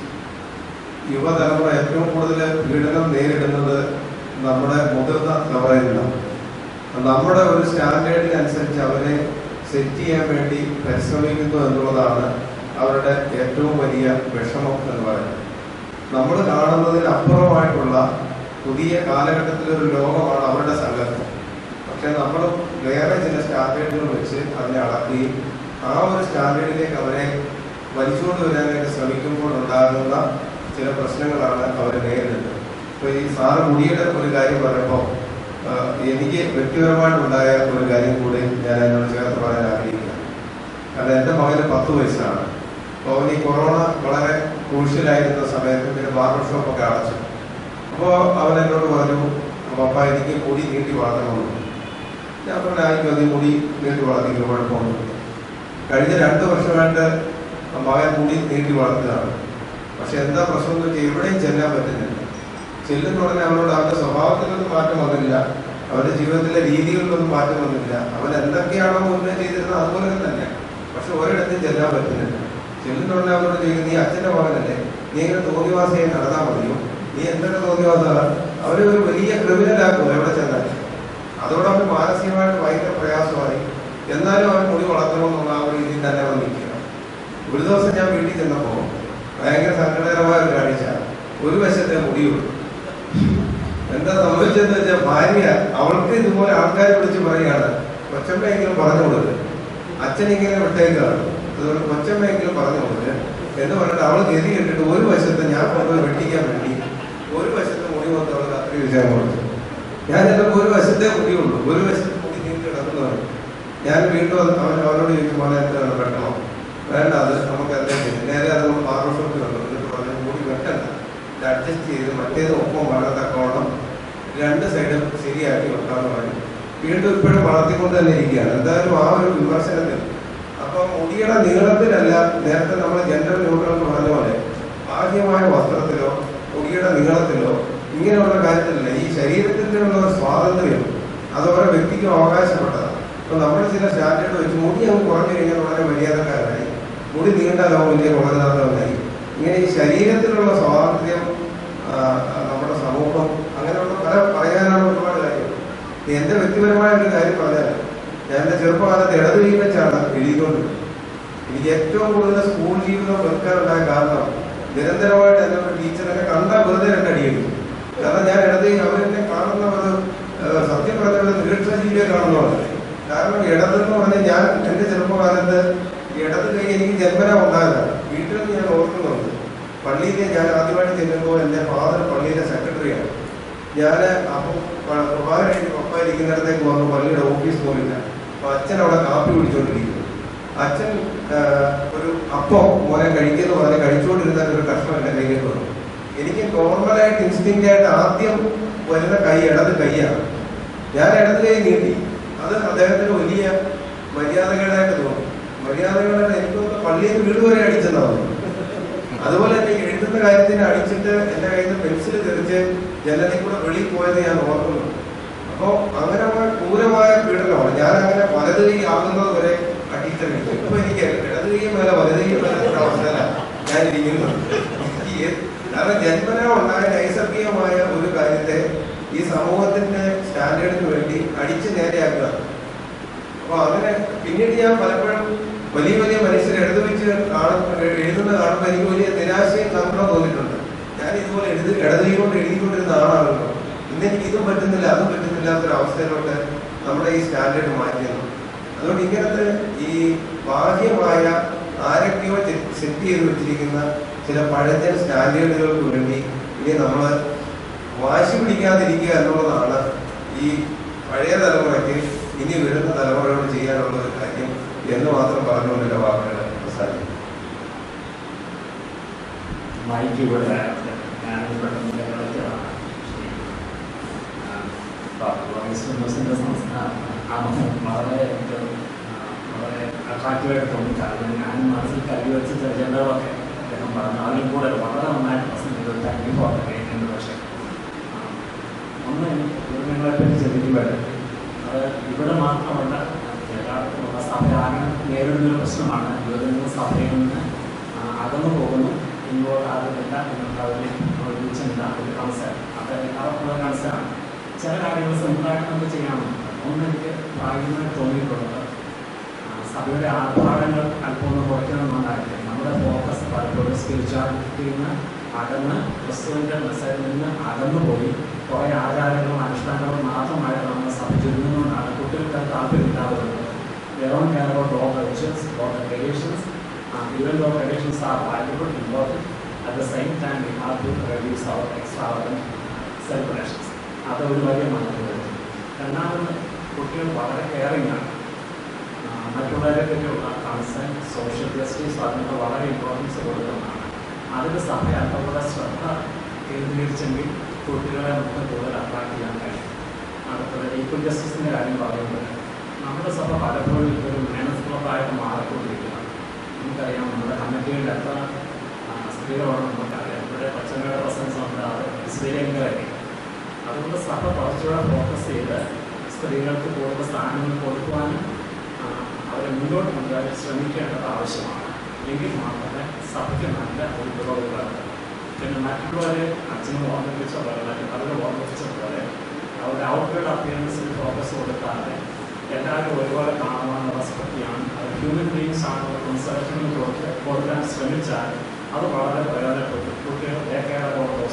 യുവതലമുറ ഏറ്റവും കൂടുതൽ പീഡനം നേരിടുന്നത് നമ്മുടെ മുതിർന്ന തലമുറയിൽ നിന്നാണ് നമ്മുടെ ഒരു സ്റ്റാൻഡേർഡിനനുസരിച്ച് അവരെ സെറ്റ് ചെയ്യാൻ വേണ്ടി പരിശ്രമിക്കുന്നു എന്നുള്ളതാണ് അവരുടെ ഏറ്റവും വലിയ വിഷമം എന്ന് പറയുന്നത് നമ്മൾ കാണുന്നതിന് അപ്പുറമായിട്ടുള്ള പുതിയ കാലഘട്ടത്തിലൊരു ലോകമാണ് അവരുടെ സങ്കല്പം പക്ഷെ നമ്മൾ വേറെ ചില സ്റ്റാൻഡേർഡുകൾ വെച്ച് അതിനെ അളക്കുകയും ആ ഒരു സ്റ്റാൻഡേർഡിലേക്ക് അവരെ വലിച്ചുകൊണ്ട് വരാനായിട്ട് ശ്രമിക്കുമ്പോൾ ഉണ്ടാകുന്ന ചില പ്രശ്നങ്ങളാണ് അവർ നേരിടുന്നത് ഇപ്പോൾ ഈ സാറ് മുടിയുടെ ഒരു കാര്യം പറയുമ്പോൾ ആഹ് എനിക്ക് വ്യക്തിപരമായിട്ടുണ്ടായ ഒരു കാര്യം കൂടി ഞാൻ എന്നോട് ചേർത്ത് പറയാൻ ആഗ്രഹിക്കുന്നു കാരണം എൻ്റെ മകന് പത്ത് വയസ്സാണ് അപ്പോൾ അവൻ ഈ കൊറോണ വളരെ ക്രൂഷ്യലായിരുന്ന സമയത്ത് പിന്നെ ബാർബർ ഷോപ്പൊക്കെ അടച്ചു അപ്പോൾ അവൻ എന്നോട് പറഞ്ഞു പപ്പ എനിക്ക് മുടി നീട്ടി വളർത്തണമെന്ന് ഞാൻ പറഞ്ഞു ആയിരിക്കും നീ മുടി നീട്ടി വളർത്തിക്കും കുഴപ്പമൊന്നുമില്ല കഴിഞ്ഞ രണ്ട് വർഷമായിട്ട് മകൻ മുടി നീട്ടി വളർത്തുകയാണ് പക്ഷെ എന്താ പ്രശ്നം എന്ന് വെച്ചാൽ എവിടെയും ചെല്ലാൻ പറ്റുന്നില്ല ചെല്ലുന്ന ഉടനെ അവനോട് അവന്റെ സ്വഭാവത്തിലൊന്നും മാറ്റം വന്നില്ല അവന്റെ ജീവിതത്തിലെ രീതികളിലൊന്നും മാറ്റം വന്നില്ല അവൻ എന്തൊക്കെയാണോ മുന്നേ ചെയ്തിരുന്നത് അതുപോലെ തന്നെ പക്ഷെ ഒരിടത്തും ചെല്ലാൻ പറ്റുന്നില്ല ചെല്ലുന്ന ഉടനെ അവനോട് ചോദിക്കും നീ അച്ഛന്റെ മകനല്ലേ നീ ഇങ്ങനെ തോന്നിവാസിയായി നടന്നാൽ മതിയോ നീ എന്തൊക്കെ തോന്നിവാസമാണ് അവരെ ഒരു വലിയ ക്രിമിനലാക്കും എവിടെ ചെന്നാൽ അതോടെ അവന് മാനസികമായിട്ട് ഭയങ്കര പ്രയാസമായി എന്നാലും അവൻ മുടി വളർത്തണമെന്നുള്ള ആ ഒരു രീതിയിൽ തന്നെ അവൻ നിൽക്കണം ഒരു ദിവസം ഞാൻ വീട്ടിൽ ചെന്നപ്പോൾ ഭയങ്കര സങ്കടകരമായ ഒരു കാഴ്ച ഒരു വശത്തെ മുടിയുള്ളൂ എന്താ സംഭവിച്ചതെന്ന് വെച്ചാൽ ഭാര്യ അവൾക്ക് ഇതുപോലെ ആൾക്കാരെ വിളിച്ച് പറയുകയാണ് കൊച്ചമ്മയെങ്കിലും പറഞ്ഞു കൊടുക്ക് അച്ഛൻ ഇങ്ങനെ വിട്ടേക്കാണ് അതുകൊണ്ട് കൊച്ചമ്മയെങ്കിലും പറഞ്ഞു കൊടുക്ക് എന്ന് പറഞ്ഞിട്ട് അവൾ ഗതി കെട്ടിട്ട് ഒരു വശത്ത് ഞാൻ കൊണ്ടുപോയി വെട്ടിക്കാൻ വേണ്ടി ഒരു വശത്ത് മുടി വന്ന് അവൾ കത്രി വിജയം കൊടുത്തു ഞാൻ ചെന്നപ്പോൾ ഒരു വശത്തേ മുടിയുള്ളൂ ഒരു വശത്ത് മുടി നീട്ടി കിടക്കുന്നതാണ് ഞാൻ വീണ്ടും അത് അവൻ അവനോട് ചോദിക്കും മോനെ എന്താണ് വെട്ടണോ വേണ്ട അത് നമുക്ക് എന്താ ചെയ്യും നേരെ അത് നമ്മൾ ബാർബർ ഷോപ്പിലുണ്ട് എന്നിട്ട് പറഞ്ഞു മുടി വെട്ടണ്ട ഇത് അഡ്ജസ്റ്റ് ചെയ്ത് മറ്റേത് ഒപ്പം വളരത്തക്കോണം രണ്ട് സൈഡും ശരിയാക്കി വെക്കാന്ന് പറഞ്ഞു വീണ്ടും ഇപ്പോഴും വളർത്തിക്കൊണ്ട് തന്നെ ഇരിക്കുകയാണ് എന്തായാലും ആ ഒരു വിമർശനത്തിൽ അപ്പൊ മുടിയുടെ നീളത്തിലല്ല നേരത്തെ നമ്മൾ ജെൻഡർ ന്യൂട്രൽ എന്ന് പറഞ്ഞ പോലെ ബാഹ്യമായ വസ്ത്രത്തിലോ മുടിയുടെ നീളത്തിലോ ഇങ്ങനെയുള്ള കാര്യത്തിലല്ല ഈ ശരീരത്തിലുള്ള ഒരു സ്വാതന്ത്ര്യം അത് ഓരോ വ്യക്തിക്കും അവകാശപ്പെട്ടതാണ് അപ്പൊ നമ്മൾ ചില സ്റ്റാൻഡേർഡ് വെച്ച് മുടി അങ്ങ് കുറഞ്ഞു കഴിഞ്ഞാൽ വളരെ മര്യാദക്കാരനായി മുടി നീണ്ടാലോ വലിയ കൊള്ളരുതാത്തവനായി ഇങ്ങനെ ഈ ശരീരത്തിലുള്ള സ്വാതന്ത്ര്യം ആ, നമ്മുടെ സമൂഹം അങ്ങനെയുള്ള പല പറയാനാണ് ഒരുപാട് കാര്യം എന്റെ വ്യക്തിപരമായ ഒരു കാര്യം പറഞ്ഞാൽ ഞാൻ എന്റെ ചെറുപ്പകാലത്ത് ഇടത് കൈ വെച്ചാണ് എഴുതിക്കൊണ്ടിരുന്നത് എനിക്ക് ഏറ്റവും കൂടുതൽ സ്കൂൾ ജീവിതം വെറുക്കാനുണ്ടായ കാരണം നിരന്തരമായിട്ട് എന്നെ ഒരു ടീച്ചറൊക്കെ കണ്ടാൽ വെറുതെ രണ്ടടി അടിക്കും കാരണം ഞാൻ ഇടത് കൈ അവരെന്നെ കാണുന്ന ഒരു ആ, സത്യം പറഞ്ഞ ഒരു നിരീക്ഷണജീവിയെ കാണുന്നവരല്ലേ കാരണം ഇടതെന്ന് പറഞ്ഞാൽ ഞാൻ എന്റെ ചെറുപ്പകാലത്ത് ഇടത് കൈ എനിക്ക് ജന്മന ഉണ്ടായതാണ് വീട്ടിൽ നിന്ന് ഞാൻ ഓർക്കുന്നുണ്ട് പള്ളിയിൽ ഞാൻ ആദ്യമായിട്ട് ചെല്ലുമ്പോൾ എൻ്റെ ഫാദർ പള്ളിയിലെ സെക്രട്ടറിയാണ് ഞാൻ അപ്പം കുർബാന കഴിഞ്ഞ് പപ്പ ഇരിക്കുന്നിടത്തേക്ക് വന്നു പള്ളിയുടെ ഓഫീസ് പോലില്ല അപ്പൊ അച്ഛൻ അവിടെ കാപ്പി കുടിച്ചുകൊണ്ടിരിക്കുന്നു അച്ഛൻ ആ, ഒരു അപ്പം മോനെ കഴിക്കുന്നു പറഞ്ഞ് കഴിച്ചുകൊണ്ടിരുന്ന ഒരു കഷ്ണം എൻ്റെ കയ്യിലേക്ക് വന്നു എനിക്ക് നോർമലായിട്ട് ഇൻസ്റ്റിങ് ആയിട്ട് ആദ്യം വരുന്ന കൈ ഇടത് കൈയാണ് ഞാൻ ഇടത് കൈ നീട്ടി അത് അദ്ദേഹത്തിന് വലിയ മര്യാദകേടായിട്ട് തോന്നി മര്യാദകേടായിട്ട് എനിക്ക് തോന്നുന്നു പള്ളിയിൽ നിന്ന് വീട് വരെ അടിച്ചെന്നാണ് അതുപോലെ തന്നെ എഴുത്ത് എഴുതുന്ന കാര്യത്തിന് അടിച്ചിട്ട് എൻ്റെ കയ്യിൽ നിന്ന് പെൻസിൽ തെറിച്ച് ജനലിൽ കൂടെ വെളിയിൽ പോയത് ഞാൻ ഓർക്കുന്നു അപ്പോൾ അങ്ങനെ ഒരു ക്രൂരമായ പീഡനമാണ് ഞാൻ അങ്ങനെ വലത് കൈ ആകുന്നത് വരെ ആ ടീച്ചർ വിളിച്ചു ഇപ്പൊ എനിക്ക് ഇടത് കൈയും മേലെ വലത് കൈയും മേലെ ഒരു അവസ്ഥയിലാണ് ഞാൻ ഇരിക്കുന്നത് ഈ കാരണം ജന്മന ഉണ്ടായ നൈസർഗികമായ ഒരു കാര്യത്തെ ഈ സമൂഹത്തിന്റെ സ്റ്റാൻഡേർഡിന് വേണ്ടി അടിച്ചു നേരെയാക്കുക അപ്പൊ അങ്ങനെ പിന്നീട് ഞാൻ പലപ്പോഴും വലിയ വലിയ മനുഷ്യരെ എഴുതി വെച്ച് കാണുന്ന എഴുതുന്ന കാണുമ്പോൾ എനിക്ക് വലിയ നിരാശയും സങ്കടവും തോന്നിയിട്ടുണ്ട് ഞാൻ ഇതുപോലെ എഴുതി ഇടതുകൊണ്ട് എഴുതിക്കൊണ്ടിരുന്ന ആളാണല്ലോ ഇന്ന് എനിക്ക് ഇതും പറ്റുന്നില്ല അതും പറ്റുന്നില്ലാത്ത ഒരു അവസ്ഥയിലോട്ട് നമ്മുടെ ഈ സ്റ്റാൻഡേർഡ് മാറ്റിയിരുന്നു അതുകൊണ്ട് ഇങ്ങനത്തെ ഈ ബാഹ്യമായ ആരൊക്കെയോ സെറ്റ് ചെയ്ത് വെച്ചിരിക്കുന്ന ചില പഴഞ്ചൻ സ്റ്റാൻഡേർഡുകൾക്ക് വേണ്ടി ഇനി നമ്മൾ വാശി പിടിക്കാതിരിക്കുക എന്നുള്ളതാണ് ഈ പഴയ തലമുറയ്ക്ക് ഇനി വരുന്ന തലമുറയോട് ചെയ്യാനുള്ള ഒരു കാര്യം എന്ന് മാത്രം പറഞ്ഞുകൊണ്ട് എൻ്റെ വാക്കുകൾ അവസാനിക്കും മൈക്ക് ഇവിടെ ഞാൻ പെട്ടെന്ന് കേരളത്തിലാണ് ക്രിസ്മസിൻ്റെ സംസ്ഥാനം വളരെ എനിക്ക് വളരെ അട്രാക്റ്റീവായിട്ട് തോന്നി കാരണം ഞാൻ മനസ്സിൽ കരുവച്ച് അജണ്ടകളൊക്കെ അദ്ദേഹം പറഞ്ഞു അതിൽ കൂടെ വളരെ നന്നായിട്ട് പ്രസന്റ് ചെയ്തു താങ്ക് യു ഫോർ എൻ്റെ പക്ഷേ ഒന്ന് ഇവിടെ നിങ്ങളെപ്പറ്റി ചിന്തിക്കുമ്പോൾ അത് ഇവിടെ മാത്രമല്ല എല്ലായിടത്തുമുള്ള സഭ ആകെ നേരിടുന്ന ഒരു പ്രശ്നമാണ് യുവജനങ്ങൾ സഭയിൽ നിന്ന് ആ, അകന്നു പോകുന്നു ഇൻവോൾവ് ആകുന്നില്ല എന്നുള്ള ഒരു ഒരു ചിന്ത ഒരു കൺസേൺ അത് എല്ലാവർക്കുള്ള കൺസേൺ ചില കാര്യങ്ങൾ സിമ്പിളായിട്ട് നമുക്ക് ചെയ്യാമെന്ന് ഒന്ന് എനിക്ക് പ്രായോഗികമായി തോന്നിയിട്ടുള്ളത് ആ, സഭയുടെ ആർഭാടങ്ങൾ അല്പം ഒന്ന് കുറയ്ക്കണമെന്നുണ്ടായിരിക്കും നമ്മുടെ ഫോക്കസ് പലപ്പോഴും സ്പിരിച്വാലിറ്റിയിൽ നിന്ന് അകന്ന് ക്രിസ്തുവിൻ്റെ മെസ്സേജിൽ നിന്ന് അകന്നു പോയി കുറേ ആചാരങ്ങളും അനുഷ്ഠാനങ്ങളും മാത്രമായി നമ്മൾ സഭ ചുരുങ്ങുന്നതുകൊണ്ടാണ് കുട്ടികൾക്ക് അത് താല്പര്യമില്ലാതെ വരുന്നത് They don't care about law traditions, law traditions, uh, even though traditions are valuable, important, at the same time we have to reduce our extravagant celebrations. അത് ഒരു വലിയ മാറ്റം വരുന്നു രണ്ടാമത് കുട്ടികൾ വളരെ കെയറിംഗ് ആണ് ആ, മറ്റുള്ളവരെ പറ്റിയുള്ള കൺസേൺ സോഷ്യൽ ജസ്റ്റിസ് അതിനൊക്കെ വളരെ ഇമ്പോർട്ടൻസ് കൊടുക്കുന്നതാണ് അതിന് സഭ അല്പകൂടെ ശ്രദ്ധ കേന്ദ്രീകരിച്ചെങ്കിൽ കുട്ടികളെ നമുക്ക് കൂടുതൽ അട്രാക്ട് ചെയ്യാൻ കഴിയും അടുത്തത് ഈക്വൽ ജസ്റ്റിസിൻ്റെ കാര്യം പറയുമ്പോൾ നമ്മുടെ സഭ പലപ്പോഴും ഒരു മേനസ് ക്ലബായിട്ട് മാറിക്കൊണ്ടിരിക്കുകയാണ് നമുക്കറിയാം നമ്മുടെ കമ്മിറ്റികളിൽ എത്ര ആ, സ്ത്രീകളുണ്ടെന്ന് നമുക്കറിയാം ഇവിടെ പച്ചമയുടെ പ്രസൻസ് ഉണ്ട് അത് ശ്രീലങ്കയിലൊക്കെ അതുകൊണ്ട് സഭ കുറച്ചുകൂടെ ഫോക്കസ് ചെയ്ത് സ്ത്രീകൾക്ക് കൂടുതൽ സ്ഥാനങ്ങൾ കൊടുക്കുവാനും ആ, അവരെ മുന്നോട്ട് കൊണ്ടുവരാൻ ശ്രമിക്കേണ്ടത് ആവശ്യമാണ് എങ്കിൽ മാത്രമേ സഭയ്ക്ക് നല്ല ഒരു പുരോഗതി വരൂ പിന്നെ മറ്റുള്ളവരെ അച്ഛനും ഓർമ്മിപ്പിച്ച പോലെ മറ്റുള്ളവരെ ഓർമ്മിപ്പിച്ച പോലെ അവരുടെ ഔട്ട്വേർഡ് അപ്പിയറൻസിൽ ഫോക്കസ് കൊടുക്കാതെ എല്ലാവരും ഒരുപോലെ കാണുവാനുള്ള റെസ്പെക്ട് ചെയ്യാൻ അത് ഹ്യൂമൻ ബീങ്സ് ആണ് കൺസർഷനിൽ കൊടുത്ത് കൊടുക്കാൻ ശ്രമിച്ചാൽ അത് വളരെ പ്രയോജനപ്പെട്ടു കുട്ടികൾ ഏക്കേറെ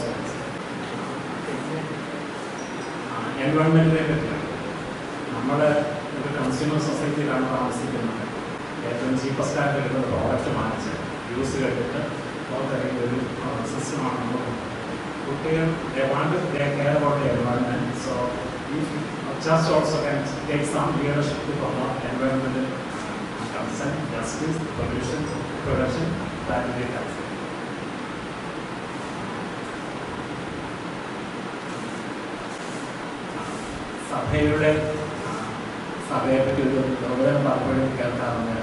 എൻവയോൺമെൻറ്റിനെ പറ്റിയാണ് നമ്മുടെ ഒരു കൺസ്യൂമർ സൊസൈറ്റിയിലാണ് താമസിക്കുന്നത് ഏറ്റവും ചീപ്പസ്റ്റ് ആയിട്ട് എടുക്കുന്ന പ്രോഡക്റ്റ് വാങ്ങിച്ച് യൂസ് ചെയ്തിട്ട് പുറത്തിറങ്ങിയ ഒരു സിസ്റ്റമാണ് നമ്മൾ കുട്ടികൾ they want to take care about the environment so if just also can take some leadership to promote environmental concern justice pollution prevention that will be helpful സഭയുടെ ആ, സഭയെ പറ്റി ഒരു പ്രോഗ്രാം പലപ്പോഴും കേൾക്കാറുണ്ട്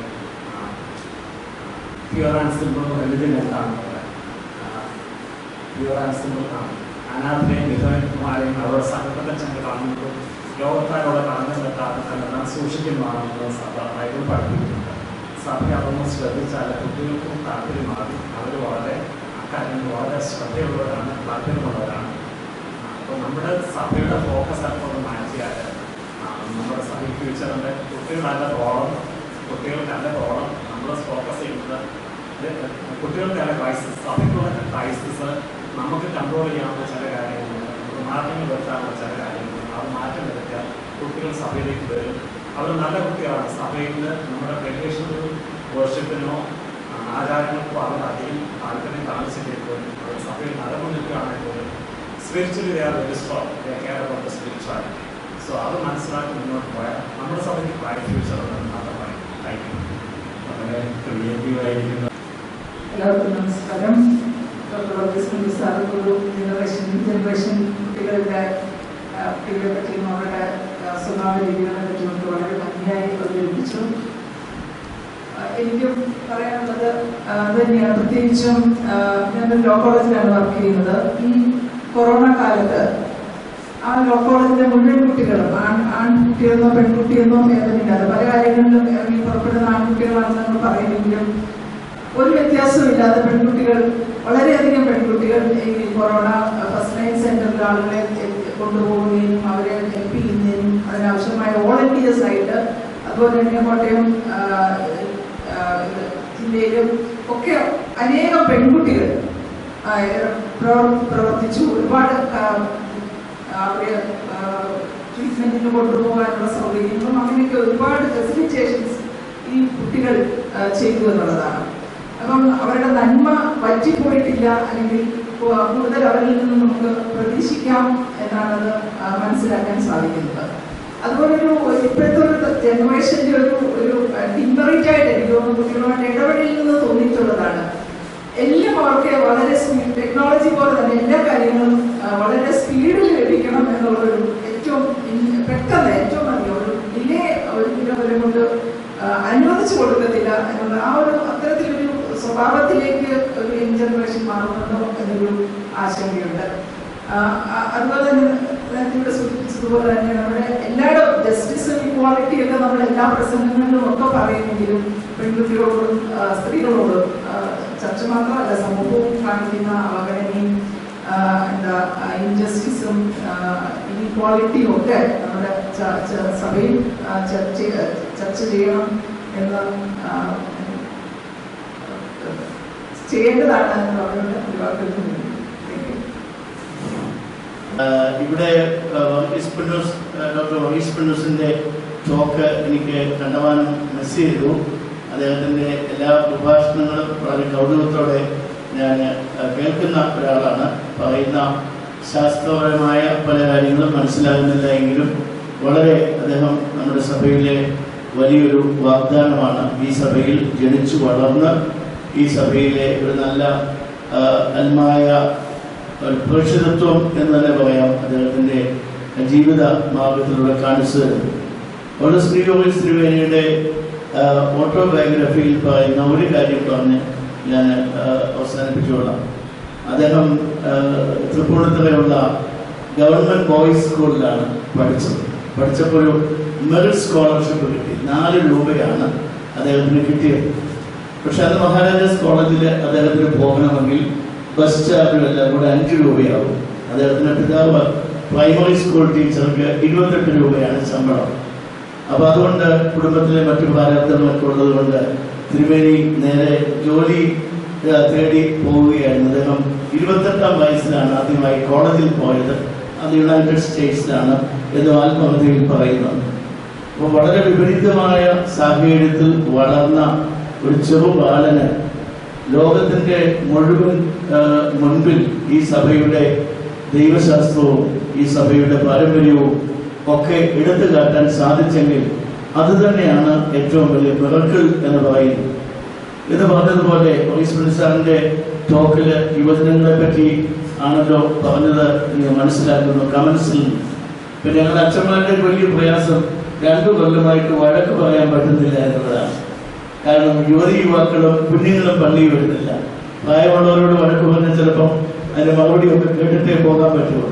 പ്യുവർ ആൻഡ് സിമ്പിൾ റിലിജൻ എന്താണെന്നുള്ളത് pure and simple ആണ് അനാഥനെയും വിധവന്മാരെയും അവരുടെ സംഘടന ചെന്ന് കാണുമ്പോൾ ലോകത്താരോടെ കടന്നു വെക്കാതെ തന്നെ സൂക്ഷിക്കുന്നതാണെന്ന് സഭ ബൈബിൾ പഠിപ്പിക്കുന്നുണ്ട് സഭ അതൊന്നും ശ്രദ്ധിച്ചാൽ കുട്ടികൾക്കും താല്പര്യമാകും അവർ വളരെ അക്കാര്യങ്ങൾ വളരെ ശ്രദ്ധയുള്ളവരാണ് താല്പര്യമുള്ളവരാണ് അപ്പോൾ നമ്മുടെ സഭയുടെ ഫോക്കസ് അല്പം ഒന്ന് മാറ്റിയാൽ ആ, നമ്മുടെ സഭ ഫ്യൂച്ചറിൻ്റെ കുട്ടികളല്ല റോളം കുട്ടികൾക്കല്ല റോളം നമ്മൾ ഫോക്കസ് ചെയ്യുന്നത് ഇത് കുട്ടികൾക്കല്ല ക്രൈസിസ് സഭയ്ക്കുള്ള ക്രൈസിസ് നമുക്ക് കൺട്രോൾ ചെയ്യാവുന്ന ചില കാര്യങ്ങളുണ്ട് നമുക്ക് മാറ്റങ്ങൾ വരുത്താനുള്ള ചില കാര്യങ്ങളുണ്ട് അത് മാറ്റം വരുത്തിയാൽ കുട്ടികൾ സഭയിലേക്ക് വരും അവർ നല്ല കുട്ടികളാണ് സഭയിൽ നമ്മുടെ ട്രഡീഷണൽ വർഷിപ്പിനോ ആചാരങ്ങൾക്കോ അവർ അധികം താല്പര്യം കാണിച്ചിട്ടേ പോലും അവർ സഭയിൽ നിലനിൽക്കുകയാണെങ്കിൽ പോലും spiritually they are very strong they care about the spirituality so അത് മനസ്സിലാക്കി മുന്നോട്ട് പോയാൽ നമ്മുടെ സഭയ്ക്ക് ബ്രൈറ്റ് ഫ്യൂച്ചർ ഉണ്ടെന്ന് മാത്രം പറയും താങ്ക് യു വളരെ ക്രിയേറ്റീവ് ആയിരിക്കുന്ന എല്ലാവർക്കും നമസ്കാരം ഡോക്ടർ വർഗീസ് സാർ ഒരു ജനറേഷൻ ജനറേഷൻ കുട്ടികളുടെ ആ, കുട്ടികളെ പറ്റിയും അവരുടെ ആ, സ്വഭാവ രീതികളെ പറ്റിയും ഒക്കെ വളരെ ഭംഗിയായി അവതരിപ്പിച്ചു ആ, എനിക്കും പറയാനുള്ളത് ആ, അത് തന്നെയാണ് പ്രത്യേകിച്ചും ആ, ഞാനൊരു ലോ കോളേജിലാണ് വർക്ക് ചെയ്യുന്നത് ഈ കൊറോണ കാലത്ത് ആ ലോ കോളേജിലെ മുഴുവൻ കുട്ടികളും ആൺ ആൺകുട്ടിയെന്നോ പെൺകുട്ടിയെന്നോ ഭേദമില്ലാതെ പല കാര്യങ്ങളിലും ഇറങ്ങി പുറപ്പെടുന്ന ആൺകുട്ടികളാണെന്ന് നമ്മൾ പറയുമെങ്കിലും ഒരു വ്യത്യാസമില്ലാതെ പെൺകുട്ടികൾ വളരെയധികം പെൺകുട്ടികൾ ഈ കൊറോണ ഫസ്റ്റ് ലൈൻ സെന്ററിൽ ആളുകളെ എത്തി- കൊണ്ടുപോകുകയും അവരെ ഹെൽപ്പ് ചെയ്യുന്നതിനും അതിനാവശ്യമായ വോളണ്ടിയേഴ്സ് ആയിട്ട് അതുപോലെ തന്നെ കോട്ടയം ആ, ആ, ഇത് ജില്ലയിലും ഒക്കെ അനേകം പെൺകുട്ടികൾ ആ, പ്രവർ- പ്രവർത്തിച്ചു ഒരുപാട് ആ, അവരെ ട്രീറ്റ്മെന്റിന് കൊണ്ടുപോകാനുള്ള സൗകര്യങ്ങളും അങ്ങനെയൊക്കെ ഒരുപാട് ഫെസിലിറ്റേഷൻസ് ഈ കുട്ടികൾ ആ, ചെയ്തു എന്നുള്ളതാണ് അപ്പം അവരുടെ നന്മ വറ്റിപ്പോയിട്ടില്ല അല്ലെങ്കിൽ കു- കൂടുതൽ അവരിൽ നിന്ന് നമുക്ക് പ്രതീക്ഷിക്കാം എന്നാണത് ആ, മനസ്സിലാക്കാൻ സാധിക്കുന്നത് അതുപോലെ ഒരു ഇപ്പോഴത്തെ ഒരു ജനറേഷന്റെ ഒരു ഒരു ഡിമറിറ്റ് ആയിട്ട് എനിക്ക് തോന്നുന്നു കുട്ടികളുമായിട്ട് ഇടപെടലിൽ നിന്ന് തോന്നിയിട്ടുള്ളതാണ് എല്ലാം അവർക്ക് വളരെ സ്പീഡ് ടെക്നോളജി പോലെ തന്നെ എല്ലാ കാര്യങ്ങളും ആ, വളരെ സ്പീഡിൽ ലഭിക്കണം എന്നുള്ളൊരു ഏറ്റവും ഇൻ- പെട്ടെന്ന് ഏറ്റവും അധികം ഒരു ഡിലേ ഒരിക്കലും അവരെ കൊണ്ട് ആ, അനുവദിച്ചു കൊടുക്കത്തില്ല എന്നുള്ള ആ ഒരു അത്തരത്തിലൊരു സ്വഭാവത്തിലേക്ക് ഒരു യങ് ജനറേഷൻ മാറുന്നുണ്ടോ എന്നൊരു ആശങ്കയുണ്ട് ആ, ആ, അതുപോലെ തന്നെ നേരത്തെ ഇവിടെ സൂചിപ്പിച്ചതുപോലെ തന്നെ നമ്മുടെ എല്ലായിടും ജസ്റ്റിസും ഇക്വാളിറ്റിയും ഒക്കെ നമ്മൾ എല്ലാ പ്രസംഗങ്ങളിലും ഒക്കെ പറയുമെങ്കിലും പെൺകുട്ടികളോടും ആ, സ്ത്രീകളോടും ആ, ചർച്ച മാത്രമല്ല സമൂഹവും കാണിക്കുന്ന അവഗണനയും ആ, എന്താ ഇൻജസ്റ്റിസും ഇൻഇക്വാളിറ്റിയും ഒക്കെ നമ്മുടെ ച- ച- സഭയിൽ ആ, ചർച്ച ചർച്ച ചെയ്യണം എന്ന് ആ, ചെയ്യേണ്ടതാണ് എന്ന് പറഞ്ഞുകൊണ്ട് ഒരുപാട് താങ്ക് യു ആഹ് ഇവിടെ ah Varghese Pinnoose ah doctor Varghese പിന്നൂസിൻ്റെ ടോക്ക് എനിക്ക് കണ്ടമാനം മിസ് ചെയ്തു അദ്ദേഹത്തിൻ്റെ എല്ലാ പ്രഭാഷണങ്ങളും വളരെ കൗതുകത്തോടെ ഞാൻ ആഹ് കേൾക്കുന്ന ഒരാളാണ് പറയുന്ന ശാസ്ത്രപരമായ പല കാര്യങ്ങളും മനസ്സിലാകുന്നില്ല എങ്കിലും വളരെ അദ്ദേഹം നമ്മുടെ സഭയിലെ വലിയൊരു വാഗ്ദാനമാണ് ഈ സഭയിൽ ജനിച്ചു വളർന്ന് ഈ സഭയിലെ ഒരു നല്ല ആഹ് അന്മായ ഒരു പ്രേക്ഷിതത്വം എന്ന് തന്നെ പറയാം അദ്ദേഹത്തിൻ്റെ ജീവിത മാർഗത്തിലൂടെ കാണിച്ചു തരുന്നു അവിടെ ശ്രീ ഗോവിന്ദ് ശ്രീവേണിയുടെ ഓട്ടോബയോഗ്രഫിയിൽ പറയുന്ന ഒരു കാര്യം പറഞ്ഞ് ഞാൻ ആ, അവസാനിപ്പിച്ചുകൊള്ളാം അദ്ദേഹം ആ, തൃപ്പൂണിത്തുറയുള്ള ഗവൺമെൻറ് ബോയ്സ് സ്കൂളിലാണ് പഠിച്ചത് പഠിച്ചപ്പോൾ ഒരു മെറിറ്റ് സ്കോളർഷിപ്പ് കിട്ടി നാല് രൂപയാണ് അദ്ദേഹത്തിന് കിട്ടിയത് പക്ഷെ അന്ന് മഹാരാജാസ് കോളേജിൽ അദ്ദേഹത്തിന് പോകണമെങ്കിൽ ബസ് ചാർജും എല്ലാം കൂടെ അഞ്ച് രൂപയാവും അദ്ദേഹത്തിന്റെ പിതാവ് പ്രൈമറി സ്കൂൾ ടീച്ചർക്ക് ഇരുപത്തെട്ട് രൂപയാണ് ശമ്പളം അപ്പൊ അതുകൊണ്ട് കുടുംബത്തിലെ മറ്റു പ്രാരാബ്ദങ്ങളൊക്കെ ഉള്ളത് കൊണ്ട് തിരുമേനി നേരെ ജോലി ആ, തേടി പോവുകയായിരുന്നു അദ്ദേഹം ഇരുപത്തെട്ടാം വയസ്സിലാണ് ആദ്യമായി കോളേജിൽ പോയത് അത് യുണൈറ്റഡ് സ്റ്റേറ്റ്സിലാണ് എന്ന് ആത്മകഥയിൽ പറയുന്നത് അപ്പോൾ വളരെ വിപരീതമായ സാഹചര്യത്തിൽ വളർന്ന ഒരു ചെറു ബാലന് ലോകത്തിന്റെ മുഴുവൻ ആ, മുൻപിൽ ഈ സഭയുടെ ദൈവശാസ്ത്രവും ഈ സഭയുടെ പാരമ്പര്യവും ഒക്കെ എടുത്തു കാട്ടാൻ സാധിച്ചെങ്കിൽ അത് തന്നെയാണ് ഏറ്റവും വലിയ മിറക്കിൾ എന്ന് പറയുന്നത് എന്ന് പറഞ്ഞതുപോലെ മൊറീസ് സാറിന്റെ ടോക്കില് യുവജനങ്ങളെ പറ്റി ആണല്ലോ പറഞ്ഞത് എന്ന് മനസ്സിലാക്കുന്നു കമൻസിൽ പിന്നെ ഞങ്ങളുടെ അച്ഛന്മാരുടെ വലിയ പ്രയാസം രണ്ടു കൊല്ലമായിട്ട് വഴക്ക് പറയാൻ പറ്റുന്നില്ല എന്നുള്ളതാണ് കാരണം യുവതി യുവാക്കളും കുഞ്ഞുങ്ങളും പള്ളിയിൽ വരുന്നില്ല പ്രായമുള്ളവരോട് വഴക്ക് പറഞ്ഞാൽ ചിലപ്പം അതിന്റെ മറുപടി ഒക്കെ കേട്ടിട്ടേ പോകാൻ പറ്റുള്ളൂ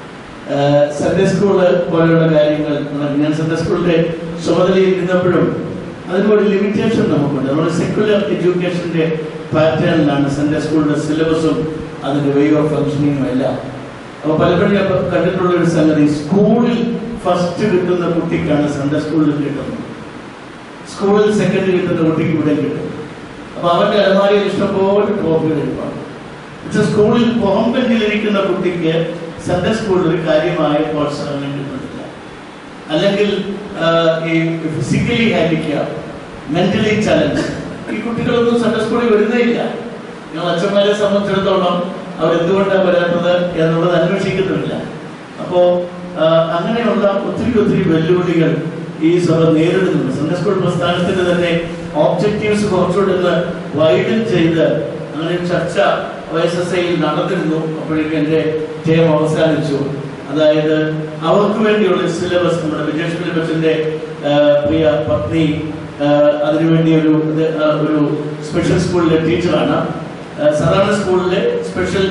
ആഹ് സൺഡേ സ്കൂള് പോലെയുള്ള കാര്യങ്ങൾ ഞാൻ സൺഡേ സ്കൂളിന്റെ ചുമതലയിൽ ഇരുന്നപ്പോഴും അതിനൊരു ലിമിറ്റേഷൻ നമുക്കുണ്ട് നമ്മൾ സെക്യുലർ എഡ്യൂക്കേഷന്റെ പാറ്റേണിലാണ് സൺഡേ സ്കൂളിന്റെ സിലബസും അതിന്റെ വേ ഓഫ് ഫങ്ഷനിങ്ങും എല്ലാം അപ്പോൾ പലപ്പോഴും ഞാൻ കണ്ടിട്ടുള്ള ഒരു സംഗതി സ്കൂളിൽ ഫസ്റ്റ് കിട്ടുന്ന കുട്ടിക്കാണ് സൺഡേ സ്കൂളിൽ കിട്ടുന്നത് സ്കൂളിൽ സെക്കൻഡ് കിട്ടുന്ന കുട്ടിക്ക് ഇവിടെ കിട്ടും അപ്പൊ അവന്റെ അലമാരിയിൽ ഇഷ്ടംപോലെ ട്രോഫികൾ ഇരിപ്പാണ് പക്ഷെ സ്കൂളിൽ പുറം ബെഞ്ചിലിരിക്കുന്ന കുട്ടിക്ക് സൺഡേ സ്കൂളിൽ ഒരു കാര്യമായ പ്രോത്സാഹനം കിട്ടുന്നില്ല അല്ലെങ്കിൽ ആ, ഈ ഫിസിക്കലി ഹാൻഡിക്യാപ്പ് മെന്റലി ചലഞ്ച് ഈ കുട്ടികളൊന്നും സൺഡേ സ്കൂളിൽ വരുന്നേ ഇല്ല ഞങ്ങൾ അച്ഛന്മാരെ സംബന്ധിച്ചിടത്തോളം അവർ എന്തുകൊണ്ടാണ് വരാത്തത് എന്നുള്ളത് അന്വേഷിക്കുന്നുമില്ല അപ്പോ ആ, അങ്ങനെയുള്ള ഒത്തിരി ഒത്തിരി വെല്ലുവിളികൾ ഈ സഭ നേരിടുന്നുണ്ട് സൺഡേ സ്കൂൾ പ്രസ്ഥാനത്തിന്റെ തന്നെ ഓബ്ജക്റ്റീവ്സ് കുറച്ചുകൂടെ ഒന്ന് വൈഡൻ ചെയ്ത് അങ്ങനെ ഒരു ചർച്ച ഒ എസ് എസ് ഐയിൽ നടന്നിരുന്നു അപ്പോഴേക്കും എൻ്റെ ടേം അവസാനിച്ചു അതായത് അവർക്ക് വേണ്ടിയുള്ള സിലബസ് നമ്മുടെ വിജേഷ് ഫിലിപ്പസിന്റെ പ്രിയ പത്നി അതിനുവേണ്ടി ഒരു ഇത്, ആ, ഒരു സ്പെഷ്യൽ സ്കൂളിലെ ടീച്ചറാണ് ആ, സാധാരണ സ്കൂളിലെ സ്പെഷ്യൽ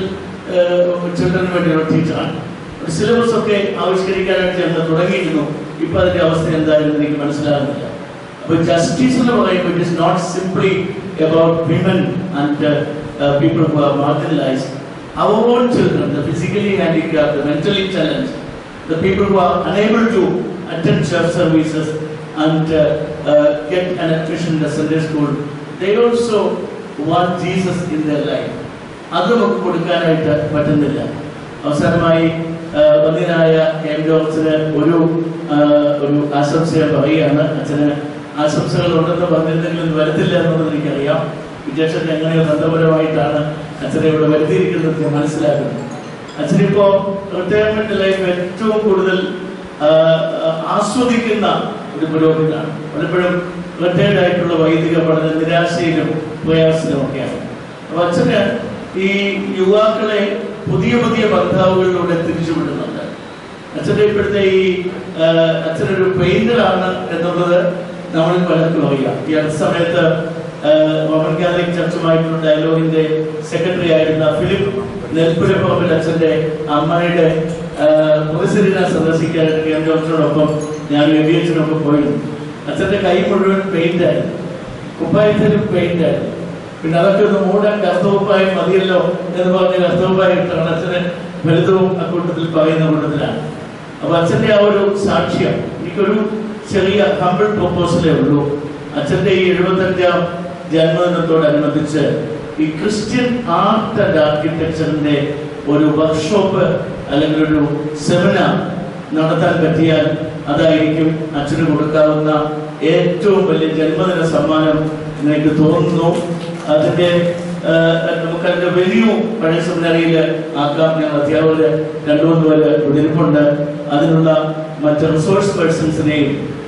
ചിൽഡ്രന് വേണ്ടിയുള്ള ടീച്ചറാണ് ഒരു സിലബസ് ഒക്കെ ആവിഷ്കരിക്കാനായിട്ട് ഞങ്ങൾ തുടങ്ങിയിരുന്നു ഇപ്പൊ അതിന്റെ അവസ്ഥ എന്തായാലും എനിക്ക് മനസ്സിലാകുന്നില്ല അപ്പോൾ ജസ്റ്റിസ് എന്ന് പറയുമ്പോൾ it is not simply about women and people who are marginalised our own children, the physically handicapped, the mentally challenged, the people who are unable to attend church services and uh, uh, get an admission in the Sunday school, they also want Jesus in their life. അത് നമുക്ക് കൊടുക്കാനായിട്ട് പറ്റുന്നില്ല അവസാനമായി ആ, വന്ദ്യനായ M ജോൺസിന് ഒരു ആ, ഒരു ആശംസ പറയുകയാണ് അച്ഛന് ആശംസകൾ ഉണ്ടെന്ന് പറഞ്ഞിരുന്നെങ്കിലും ഇത് വരത്തില്ല എന്നുള്ളത് എനിക്കറിയാം വിജയക്ഷന് എങ്ങനെയോ ബന്ധപരമായിട്ടാണ് അച്ഛനെ ഇവിടെ വരുത്തിയിരിക്കുന്നത് ഞാൻ മനസ്സിലാക്കുന്നത് അച്ഛനിപ്പോ റിട്ടയർമെന്റ് ലൈഫ് ഏറ്റവും കൂടുതൽ ആ, ആ, ആസ്വദിക്കുന്ന ഒരു പുരോഗതിയാണ് പലപ്പോഴും റിട്ടയർഡ് ആയിട്ടുള്ള വൈദിക പഠന നിരാശയിലും പ്രയാസത്തിലും ഒക്കെയാണ് അപ്പൊ അച്ഛന് ഈ യുവാക്കളെ പുതിയ പുതിയ ബന്ധാവുകളിലൂടെ തിരിച്ചുവിടുന്നുണ്ട് അച്ഛൻ്റെ ഇപ്പോഴത്തെ ഈ ആ, അച്ഛനൊരു പെയിന്ററാണ് എന്നുള്ളത് നമ്മൾ പലർക്കും അറിയാം ഈ അടുത്ത സമയത്ത് ആ, റോമൻ കാത്തലിക് ചർച്ചുമായിട്ടുള്ള ഡയലോഗിന്റെ സെക്രട്ടറി ആയിരുന്ന ഫിലിപ്പ് നെൽപ്പുരപ്പറമ്പിൽ അച്ഛന്റെ അമ്മയുടെ ആ, പുരസ്സരിനെ സന്ദർശിക്കാനായിട്ട് കെ എം ജോൺസിനോടൊപ്പം ഞാൻ എബിയച്ചനൊപ്പം പോയിരുന്നു അച്ഛന്റെ കൈ മുഴുവൻ പെയിന്റ് ആയിരുന്നു കുപ്പായത്തിലും പെയിന്റ് ആയിരുന്നു പിന്നെ അതൊക്കെ ഒന്ന് മൂടാൻ കർത്തവുപ്പായം മതിയല്ലോ എന്ന് പറഞ്ഞ് കർത്തവുപ്പായം ഇട്ടാണ് അച്ഛന് വലുതവും അക്കൂട്ടത്തിൽ പറയുന്ന കൂട്ടത്തിലാണ് അപ്പൊ അച്ഛന്റെ ആ ഒരു സാക്ഷ്യം എനിക്കൊരു ചെറിയ ഹമ്പിൾ പ്രൊപ്പോസലേ ഉള്ളൂ അച്ഛന്റെ ഈ എഴുപത്തഞ്ചാം ജന്മദിനത്തോടനുബന്ധിച്ച് ഈ ക്രിസ്ത്യൻ ആർട്ട് ആൻഡ് ആർക്കിടെക്ചറിന്റെ ഒരു വർക്ക്ഷോപ്പ് അല്ലെങ്കിൽ ഒരു സെമിനാർ നടത്താൻ പറ്റിയാൽ അതായിരിക്കും അച്ഛന് കൊടുക്കാവുന്ന ഏറ്റവും വലിയ ജന്മദിന സമ്മാനം എന്ന് എനിക്ക് തോന്നുന്നു അതിന്റെ ആ, നമുക്ക് അതിന്റെ വെന്യൂ പഴയ സെമിനാരിയിൽ ആക്കാം ഞങ്ങൾ അധ്യാപകര് രണ്ടു മൂന്ന് പേര് ഇവിടെ ഇരിപ്പുണ്ട് അതിനുള്ള മറ്റ് റിസോഴ്സ് പേഴ്സൺസിനെയും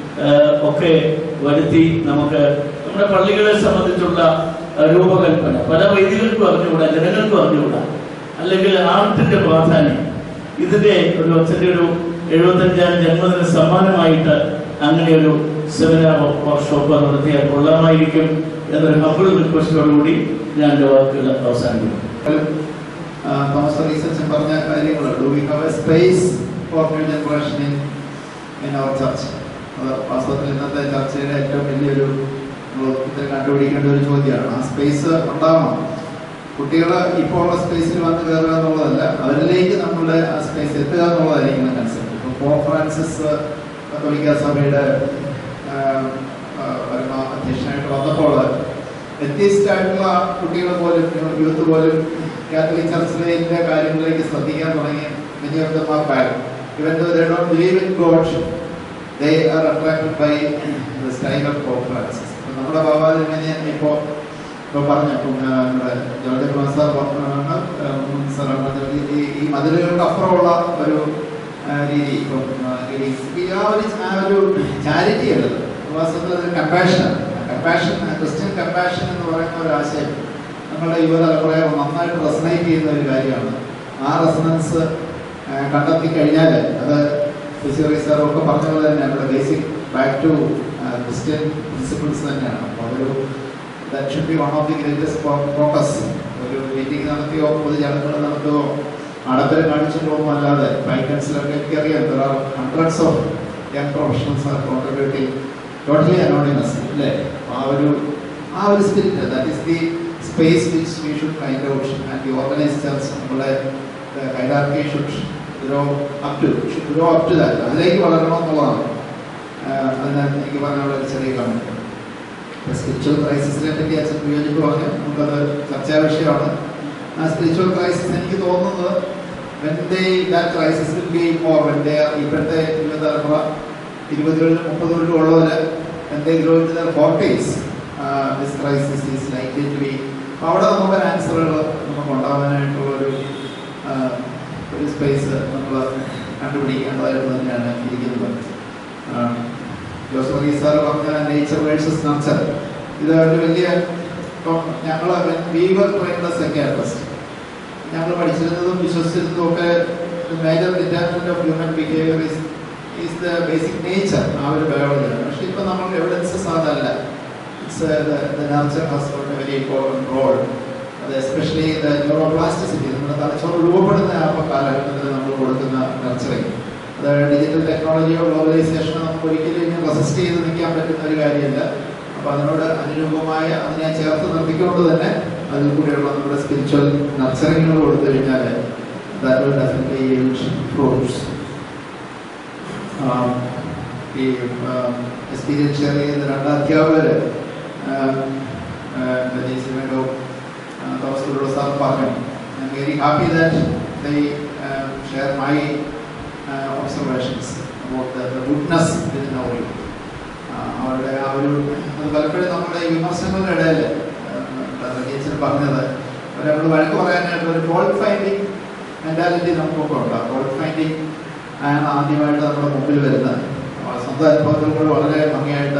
ഒക്കെ വരുത്തി നമുക്ക് നമ്മുടെ പള്ളികളെ സംബന്ധിച്ചുള്ള ആ, രൂപകൽപ്പന പല വൈദികർക്കും അറിഞ്ഞുകൂടാ ജനങ്ങൾക്കും അറിഞ്ഞുകൂടാ അല്ലെങ്കിൽ ആർട്ടിന്റെ പ്രാധാന്യം ഇതിന്റെ ഒരു അച്ഛന്റെ ഒരു എഴുപത്തഞ്ചാം ജന്മദിന സമ്മാനമായിട്ട് അങ്ങനെ ഒരു സെമിനാർ വർക്ക്ഷോപ്പ് നടത്തിയാൽ കൊള്ളാമായിരിക്കും എന്നൊരു ഹമ്പിൾ റിക്വസ്റ്റോടുകൂടി ഞാൻ എൻ്റെ വാക്കുകൾ അവസാനിപ്പിക്കും തോമസ് റീസർച്ച് പറഞ്ഞ കാര്യങ്ങൾ do we have a space for new generation in in our church അത് വാസ്തവത്തിൽ ഇന്നത്തെ ചർച്ചയുടെ ഏറ്റവും വലിയൊരു നമ്മൾ ഉത്തരം കണ്ടുപിടിക്കേണ്ട ഒരു ചോദ്യമാണ് ആ സ്പേസ് ഉണ്ടാവണം കുട്ടികൾ ഇപ്പോൾ ഉള്ള സ്പേസിൽ വന്ന് കയറുക എന്നുള്ളതല്ല അവരിലേക്ക് നമ്മളുടെ ആ സ്പേസ് എത്തുക എന്നുള്ളതായിരിക്കും കൺസെപ്റ്റ് ഇപ്പോൾ പോപ്പ് ഫ്രാൻസിസ് കത്തോലിക്ക സഭയുടെ ആ, ആ, പരമ അധ്യക്ഷനായിട്ട് വന്നപ്പോൾ വ്യത്യസ്ത ആയിട്ടുള്ള കുട്ടികൾ പോലും യൂത്ത് പോലും കാത്തലിക് ചർച്ചിലെ കാര്യങ്ങളിലേക്ക് ശ്രദ്ധിക്കാൻ തുടങ്ങി many of them are back. Even though they don't believe in God, they are attracted by the style of Pope Francis. ഇപ്പൊ നമ്മുടെ ബാബാതിരുമേനി ഇപ്പോൾ ഇപ്പോൾ പറഞ്ഞു ഇപ്പം ആ, നമ്മുടെ ജോർജ് കുമാർ സാർ പറഞ്ഞാണ് സാർ പറഞ്ഞത് ഈ ഈ മതിലുകൾക്ക് അപ്പുറമുള്ള ഒരു ആ, രീതി ഇപ്പം ആ, രീതി ഈ ആ ഒരു ആ ഒരു ചാരിറ്റി ഉള്ളത് വാസ്തവത്തിൽ അത് കമ്പാഷൻ കമ്പാഷൻ ക്രിസ്ത്യൻ കമ്പാഷൻ എന്ന് പറയുന്ന ഒരു ആശയം നമ്മുടെ യുവതലമുറയെ നന്നായിട്ട് റെസനേറ്റ് ചെയ്യുന്ന ഒരു കാര്യമാണ് ആ റെസനൻസ് കണ്ടെത്തി കഴിഞ്ഞാൽ അത് ഫിസിയോറി സാറും ഒക്കെ പറഞ്ഞ പോലെ തന്നെ നമ്മുടെ basic back to Christian principles തന്നെയാണ് അപ്പോൾ അതൊരു that should be one of the greatest focus ഒരു മീറ്റിംഗ് നടത്തിയോ പൊതുചടങ്ങുകൾ നടത്തുകയോ ആഡംബരം കാണിച്ചിട്ടൊന്നും അല്ലാതെ ഫൈനാൻസിലൊക്കെ എനിക്കറിയാം there are hundreds of young professionals are contributing totally anonymous അല്ലേ ആ ഒരു ആ ഒരു spirit that is the space which we should find out and the organise church നമ്മുടെ hierarchy should grow up to should grow up to that അതിലേക്ക് വളരണം എന്നുള്ളതാണ് ആഹ് അതിനാൽ എനിക്ക് പറയാനുള്ള ഒരു ചെറിയ കമന്റ് സ്പിരിച്വൽ ക്രൈസിസിനെ പറ്റി അച്ഛൻ വിയോജിപ്പ് പറഞ്ഞു നമുക്കത് ചർച്ചാ വിഷയമാണ് ആ സ്പിരിച്വൽ ക്രൈസിസ് എനിക്ക് തോന്നുന്നത് when they that crisis will be more when they are ഇപ്പോഴത്തെ യുവതലമുറ ഇരുപതുകളിലും മുപ്പതുകളിലും ഉള്ളവര് when they grow into their forties uh, this crisis is likely to be അപ്പൊ അവിടെ നമുക്ക് ആൻസറുകൾ നമുക്ക് ഉണ്ടാവാനായിട്ടുള്ള ഒരു ആഹ്, ഒരു സ്പേസ് നമ്മൾ കണ്ടുപിടിക്കേണ്ടതായിട്ട് തന്നെയാണ് ഇരിക്കുന്നത് ആഹ്, ജോസ് വർഗീസ് സാർ പറഞ്ഞ നേച്ചർ വേഴ്സസ് നർച്ചർ ഇത് ഒരു വലിയ ഇപ്പം ഞങ്ങൾ വീവർ ട്രെയിൻഡ് സെക്യാട്രിസ്റ്റ് ഞങ്ങൾ പഠിച്ചിരുന്നതും വിശ്വസിച്ചിരുന്നതും ഒക്കെ major detachment of human behaviour is is the basic nature ആ ഒരു ബയോളജിയാണ് പക്ഷെ ഇപ്പം നമ്മൾ എവിഡൻസസ് അതല്ല So the, the nurture has got a very important role. അത് എസ്പെഷ്യലി ദ ന്യൂറോപ്ലാസ്റ്റിസിറ്റി നമ്മുടെ തലച്ചോറ് രൂപപ്പെടുന്ന ആ കാലഘട്ടത്തിൽ നമ്മൾ കൊടുക്കുന്ന നർച്ചറിങ് അത് ഡിജിറ്റൽ ടെക്നോളജിയോ ഗ്ലോബലൈസേഷനോ നമുക്ക് ഒരിക്കലും ഇങ്ങനെ റെസിസ്റ്റ് ചെയ്ത് നിൽക്കാൻ പറ്റുന്ന ഒരു കാര്യമല്ല അപ്പോൾ അതിനോട് അനുരൂപമായ അതിനെ ചേർത്ത് നിർത്തിക്കൊണ്ട് തന്നെ അതിൽ കൂടെയുള്ള നമ്മുടെ സ്പിരിച്വൽ നർച്ചറിങ്ങുകൾ കൊടുത്തു കഴിഞ്ഞാൽ that will definitely yield fruits. Um, ഈ എക്സ്പീരിയൻസ് ഷെയർ ചെയ്യുന്ന രണ്ട് അധ്യാപകർ ജയ്സിനോ തോമസ് സാർ പറഞ്ഞു I am very happy that they share my observations about the goodness in our അവരുടെ ആ ഒരു അത് പലപ്പോഴും നമ്മുടെ ഈ വിമർശനങ്ങളുടെ ഇടയിൽ ടീച്ചർ പറഞ്ഞത് നമ്മൾ വഴക്ക് പറയാനായിട്ട് ഒരു ഫോൾട്ട് ഫൈൻഡിങ് മെൻറ്റാലിറ്റി നമുക്കൊക്കെ ഉണ്ട് ഫോൾട്ട് ഫൈൻഡിങ് ആണ് ആദ്യമായിട്ട് നമ്മുടെ മുമ്പിൽ വരുന്നത് ആ സ്വന്തം അനുഭവത്തിൽ കൂടെ വളരെ ഭംഗിയായിട്ട്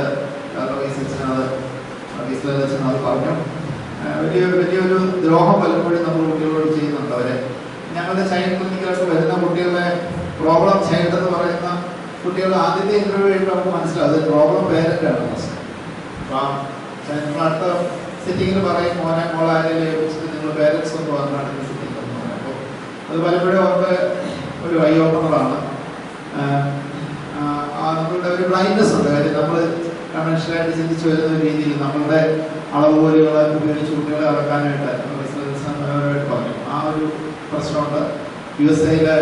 അത് അത് പറഞ്ഞു ആ, വലിയ വലിയൊരു ദ്രോഹം പലപ്പോഴും നമ്മൾ കുട്ടികളോട് ചെയ്യുന്നുണ്ട് അവരെ ഞങ്ങളുടെ ചൈൽഡ് ക്ലിനിക്കിലൊക്കെ വരുന്ന കുട്ടികളെ പ്രോബ്ലം ചൈൽഡ് എന്ന് പറയുന്ന കുട്ടികൾ ആദ്യത്തെ ഇന്റർവ്യൂ കഴിയുമ്പോൾ നമുക്ക് മനസ്സിലാവും അത് പ്രോബ്ലം പേരൻ്റ് ആണ് ഫസ്റ്റ് അപ്പം നമ്മൾ അടുത്ത സിറ്റിങ്ങിൽ പറയും മോനെ മോളെ ആരെയും ഏൽപ്പിച്ചിട്ട് നിങ്ങൾ പേരൻസ് ഒന്ന് പറഞ്ഞാണ് സിറ്റിംഗ് എന്ന് പറയുന്നത് അപ്പോൾ അത് പലപ്പോഴും അവർക്ക് ഒരു ഐ ഓപ്പണറാണ് നമ്മളുടെ ഒരു ബ്ലൈൻഡ്നെസ് ഉണ്ട് കാര്യം നമ്മൾ കൺവെൻഷനായിട്ട് ചിന്തിച്ചു വരുന്ന ഒരു രീതിയിൽ നമ്മളുടെ അളവുകോലുകളെ ഉപയോഗിച്ച് കുട്ടികളെ അളക്കാനായിട്ട് മനോഹരമായിട്ട് പറഞ്ഞു ആ ഒരു പ്രശ്നമുണ്ട് യു എസ് എയിലെ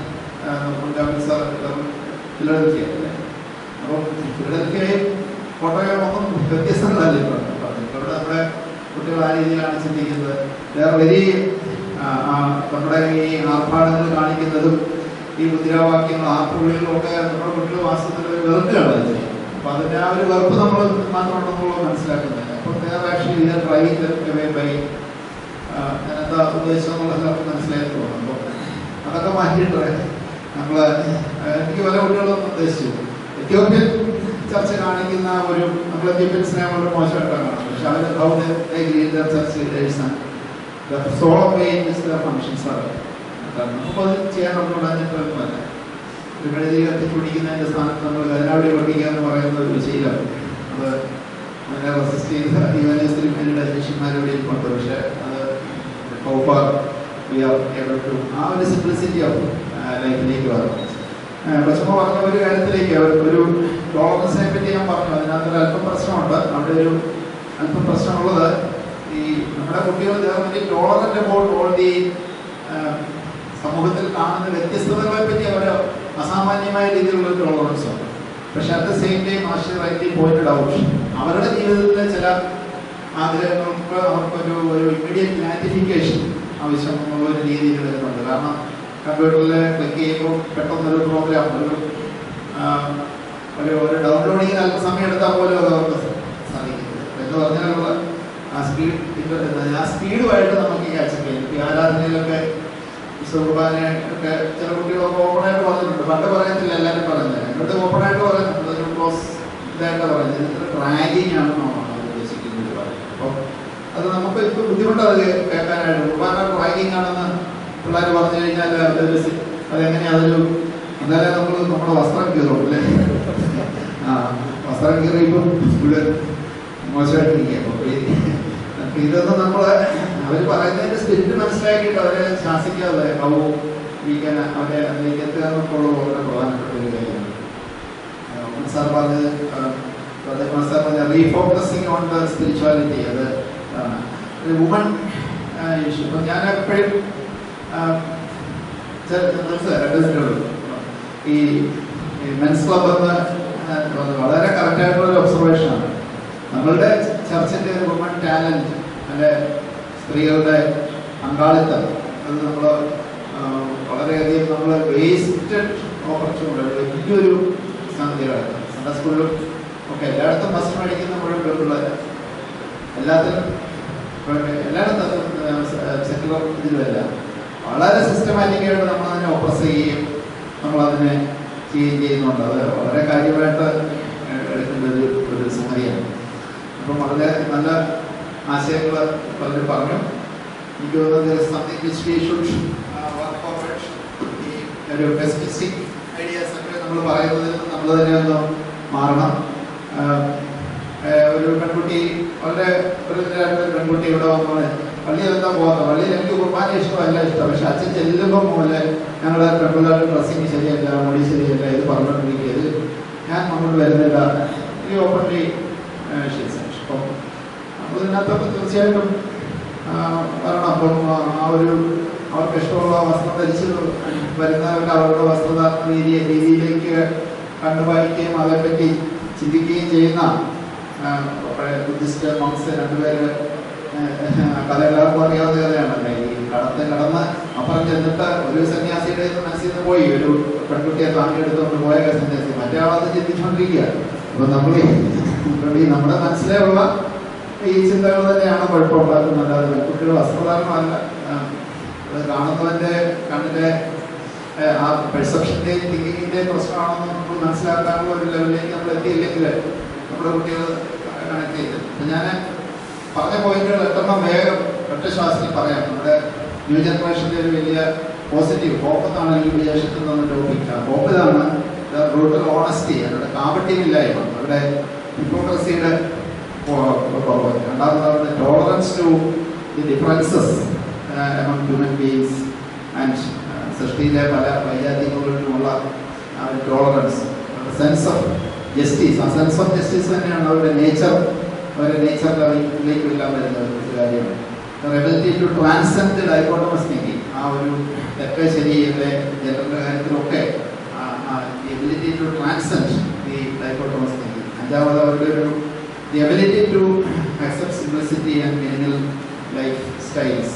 സാർ ഫിലഡൽഫിയ അല്ലേ അപ്പം ഫിലഡൽഫിയയും കോട്ടയം ഒന്നും വ്യത്യസ്തങ്ങളല്ല ഇപ്പോൾ പറഞ്ഞത് ഇവിടെ നമ്മുടെ കുട്ടികൾ ആ രീതിയിലാണ് ചിന്തിക്കുന്നത് വേറെ വെരി നമ്മുടെ ഈ ആർഭാടങ്ങൾ കാണിക്കുന്നതും ഈ മുദ്രാവാക്യങ്ങൾ ആർപ്പുള്ളികളും ഒക്കെ നമ്മുടെ കുട്ടികൾ വാസ്തവത്തിൽ ഒരു വെറുക്കുകയാണ് അത് ചെയ്യുന്നത് അപ്പൊ അതിന്റെ ആ ഒരു വെറുപ്പ് നമ്മൾ മാത്രമുണ്ടെന്നുള്ളത് മനസ്സിലാക്കുന്നില്ല അപ്പൊ വേറെ ആക്ച്വലി ഇത് ട്രൈ അവേ ബൈ ഞാൻ എന്താ ഉദ്ദേശം എന്നുള്ള എല്ലാവർക്കും മനസ്സിലായി തോന്നുന്നു അപ്പോൾ അതൊക്കെ മാറ്റിയിട്ട് നമ്മൾ എനിക്ക് പല കുട്ടികളും ഉദ്ദേശിച്ചു എത്യോപ്യൻ ചർച്ച കാണിക്കുന്ന ഒരു നമ്മൾ എത്യോപ്യൻസിനെ വളരെ മോശമായിട്ടാണ് കാണുന്നത് പക്ഷെ അവർ how church leaders solemn way functions ആണ് നമുക്കത് ചെയ്യാൻ നമ്മളോട് അതിനൊന്നുമല്ല ഒരു മെഴുതി കത്തിച്ച് പിടിക്കുന്നതിന്റെ സ്ഥാനത്ത് നമ്മൾ കതിനാവടി പഠിക്കുക എന്ന് പറയുന്ന ഒരു ശീലം അത് അതിനെ റെസിസ്റ്റ് ചെയ്ത യുവനേഴ്സിലും പിന്നീട് ശിഷ്യന്മാരുടെ ഇരിപ്പുണ്ട് പക്ഷെ അത് how far we are able to ആ ഒരു സിംപ്ലിസിറ്റി ഓഫ് ലൈഫിലേക്ക് വരണം പക്ഷെ പറഞ്ഞ ഒരു കാര്യത്തിലേക്ക് ഒരു ടോളറൻസിനെ പറ്റി ഞാൻ പറഞ്ഞു അതിനകത്തൊരു അല്പം പ്രശ്നമുണ്ട് അവിടെ ഒരു അല്പം പ്രശ്നമുള്ളത് ഈ നമ്മുടെ കുട്ടികൾ വേറെ ടോളറന്റ് അബൌട്ട് ഓൾ ദി സമൂഹത്തിൽ കാണുന്ന വ്യത്യസ്തതകളെ പറ്റി അവർ അസാമാന്യമായ രീതിയിലുള്ള ഒരു ടോളറൻസ് ഉണ്ട് പക്ഷെ at the same time master rightly pointed out അവരുടെ ജീവിതത്തിലെ ചില ആഗ്രഹങ്ങൾക്ക് അവർക്കൊരു ഒരു ഇമ്മീഡിയറ്റ് ഗ്രാറ്റിഫിക്കേഷൻ ആവശ്യമുള്ള ഒരു രീതിയിൽ വരുന്നുണ്ട് കാരണം കമ്പ്യൂട്ടറിൽ ക്ലിക്ക് ചെയ്യുമ്പോൾ പെട്ടെന്നൊരു പ്രോഗ്രാം ഒരു ആ, ഒരു ഒരു ഡൗൺലോഡിങ്ങിന് അല്പം സമയം എടുത്താൽ പോലും അത് അവർക്ക് സാധിക്കുന്നത് എന്ന് പറഞ്ഞാലുള്ള ആ സ്പീഡ് ആ സ്പീഡുമായിട്ട് നമുക്ക് ഈ ആക്സെപ്റ്റ് ചെയ്യാം ഇപ്പോൾ ഈ ആരാധനയിലൊക്കെ വിശുദ്ധ കുർബാന ഒക്കെ ചില കുട്ടികളൊക്കെ ഓപ്പണായിട്ട് പറഞ്ഞിട്ടുണ്ട് പണ്ട് പറയത്തില്ല എല്ലാവരും പറയുന്നത് എന്നിട്ട് ഓപ്പണായിട്ട് പറയുന്നുണ്ട് ഒരു ക്ലോസ് ഇതായിട്ട് പറയുന്നത് ഇതിന് ട്രാഗിങ് ആണെന്നാണ് അവർ ഉദ്ദേശിക്കുന്നത് പറയുന്നത് അപ്പോൾ അത് നമുക്ക് ഇപ്പോൾ ബുദ്ധിമുട്ടാണ് അത് കേൾക്കാനായിട്ട് കുർബാന ട്രാഗിങ് ആണെന്ന് പിള്ളേർ പറഞ്ഞു കഴിഞ്ഞാൽ അതൊരു സി- അതെങ്ങനെയാ അതൊരു എന്നാലേ നമ്മൾ നമ്മുടെ വസ്ത്രം കീറും അല്ലേ ആ വസ്ത്രം കീറിയപ്പോൾ ഇവിടെ മോശമായിട്ടിരിക്കുക അപ്പോൾ ഈ- അപ്പൊ ഇതൊന്നും നമ്മൾ അവർ പറയുന്നതിന്റെ സ്പിരിറ്റ് മനസ്സിലാക്കിയിട്ട് അവരെ ശാസിക്കാതെ ഹൗ വീക്കാൻ അവരെ അതിലേക്ക് എത്തുക എന്നൊക്കെയുള്ള വളരെ പ്രധാനപ്പെട്ട ഒരു കാര്യമാണ് ഉമ്മൻ സാർ പറഞ്ഞത് ഉമ്മൻ സാർ പറഞ്ഞ റീഫോക്കസിങ് ഓൺ ദ സ്പിരിച്വാലിറ്റി അത് വുമൺ ഇഷ്യൂ ഇപ്പം ഞാൻ എപ്പോഴും ഈ മെൻസ് ക്ലബ് എന്ന് ആ, വളരെ കറക്റ്റായിട്ടുള്ള ഒരു ഒബ്സർവേഷനാണ് നമ്മളുടെ ചർച്ചിന്റെ ഒരു വുമൺ ടാലന്റ് അല്ലെ സ്ത്രീകളുടെ പങ്കാളിത്തം അത് നമ്മൾ വളരെയധികം നമ്മൾ വേസ്റ്റഡ് ഓപ്പർച്യൂണിറ്റി വലിയൊരു സംഗതികളാണ് സൺഡേ സ്കൂളിലും ഒക്കെ എല്ലായിടത്തും ബസ് മേടിക്കുന്ന മുഴുവൻ പെൺപിള്ളേർ എല്ലാത്തിലും ഇപ്പം എല്ലായിടത്തും സെക്കുലർ ഇതിലുമല്ല വളരെ സിസ്റ്റമാറ്റിക്കായിട്ട് നമ്മൾ അതിനെ ഓപ്പറസ് ചെയ്യുകയും നമ്മളതിനെ ചെയ്യുകയും ചെയ്യുന്നുണ്ട് അത് വളരെ കാര്യമായിട്ട് എടുക്കേണ്ട ഒരു ഒരു സംഗതിയാണ് അപ്പം വളരെ നല്ല ആശയങ്ങൾ പലരും പറഞ്ഞു എനിക്ക് തോന്നുന്നത് something which we should work forward ഈ ഒരു പെസിമിസ്റ്റിക് ഐഡിയാസ് ഒക്കെ നമ്മൾ പറയുന്നതിൽ നമ്മൾ തന്നെ ഒന്ന് മാറണം ആഹ് ഏഹ് ഒരു പെൺകുട്ടി കുട്ടി ഇവിടെ വന്നോളെ പള്ളിയിൽ എന്താ പോകുന്നത് പള്ളിയിൽ എനിക്ക് കുർബാന ഇഷ്ടമല്ല ഇഷ്ടം പക്ഷെ അച്ഛൻ ചെല്ലുമ്പോൾ പോലെ ഞങ്ങളുടെ പെൺപിള്ളേരുടെ ഡ്രസ്സിങ് ശരിയല്ല മുടി ശരിയല്ല ഇത് പറഞ്ഞുകൊണ്ടിരിക്കുക ഞാൻ അങ്ങോട്ട് വരുന്നില്ല ഈ ഓപ്പൺലി അപ്പം അപ്പോൾ ഇതിനകത്തൊക്കെ തീർച്ചയായിട്ടും ആ, വരണം അപ്പം ആ, ആ ഒരു അവർക്ക് ഇഷ്ടമുള്ള വസ്ത്രം ധരിച്ച് വരുന്നവർക്ക് അവരുടെ വസ്ത്രധാരണ രീതി രീതിയിലേക്ക് കണ്ടുവായിക്കുകയും അതേപ്പറ്റി ചിന്തിക്കുകയും ചെയ്യുന്ന ആ, പഴയ ബുദ്ധിസ്റ്റ് മൗസ് രണ്ടുപേര് ആ, കഥ എല്ലാവർക്കും അറിയാവുന്ന കഥയാണല്ലേ ഈ കടത്ത് കടന്ന് അപ്പുറം ചെന്നിട്ട് ഒരു സന്യാസിയുടെ മനസ്സിൽ നിന്ന് പോയി ഒരു പെൺകുട്ടിയെ താങ്ങിയെടുത്തുകൊണ്ട് പോയ സന്യാസി മറ്റേ ആളത് ചിന്തിച്ചുകൊണ്ടിരിക്കുക അപ്പൊ നമ്മൾ ഈ നമ്മുടെ മനസ്സിലേ ഉള്ള ഈ ചിന്തകൾ തന്നെയാണ് കുഴപ്പമുണ്ടാക്കുന്നത് അത് പെൺകുട്ടിയുടെ വസ്ത്രധാരണമല്ല ആ, അത് കാണുന്നവന്റെ കണ്ണിലെ ഏ, ആ പെർസെപ്ഷന്റെയും തിങ്കിങ്ങിന്റെയും പ്രശ്നമാണെന്ന് നമ്മൾ മനസ്സിലാക്കാനുള്ള ഒരു ലെവലിലേക്ക് നമ്മൾ എത്തിയില്ലെങ്കിൽ നമ്മുടെ കുട്ടികൾ കണക്ട് ചെയ്ത് അപ്പൊ ഞാൻ പറഞ്ഞ പോയിന്റുകൾ എത്രണ്ണം വേഗം ഒറ്റ ശ്വാസത്തിൽ പറയാം നമ്മുടെ ന്യൂ ജനറേഷന്റെ ഒരു വലിയ പോസിറ്റീവ് ഹോപ്പ് എന്നാണ് ഈ വിദേശത്തിൽ നിന്ന് ടോപ്പിക് ഹോപ്പ് ഇതാണ് ബ്രൂട്ടൽ ഓണസ്റ്റി അവരുടെ കാപട്യമില്ലായ്മ അവരുടെ ഹിപ്പോക്രസിയുടെ കുറവ് രണ്ടാമതാണ് tolerance to the differences among human beings and സൃഷ്ടിയിലെ പല വൈജാതികളിലുമുള്ള ആ ഒരു ടോളറൻസ് സെൻസ് ഓഫ് ജസ്റ്റിസ് ആ സെൻസ് ഓഫ് ജസ്റ്റിസ് തന്നെയാണ് അവരുടെ നേച്ചർ അവരുടെ നേച്ചർ ലെവലിലേക്ക് എല്ലാം വരുന്ന ഒരു കാര്യമാണ് ability to transcend dichotomous thinking ആ ഒരു തെറ്റ് ശരിയുടെ ജനറൽ കാര്യത്തിലൊക്കെ ability to transcend the dichotomous thinking അഞ്ചാമത് അവരുടെ ഒരു the ability to accept simplicity and minimal lifestyles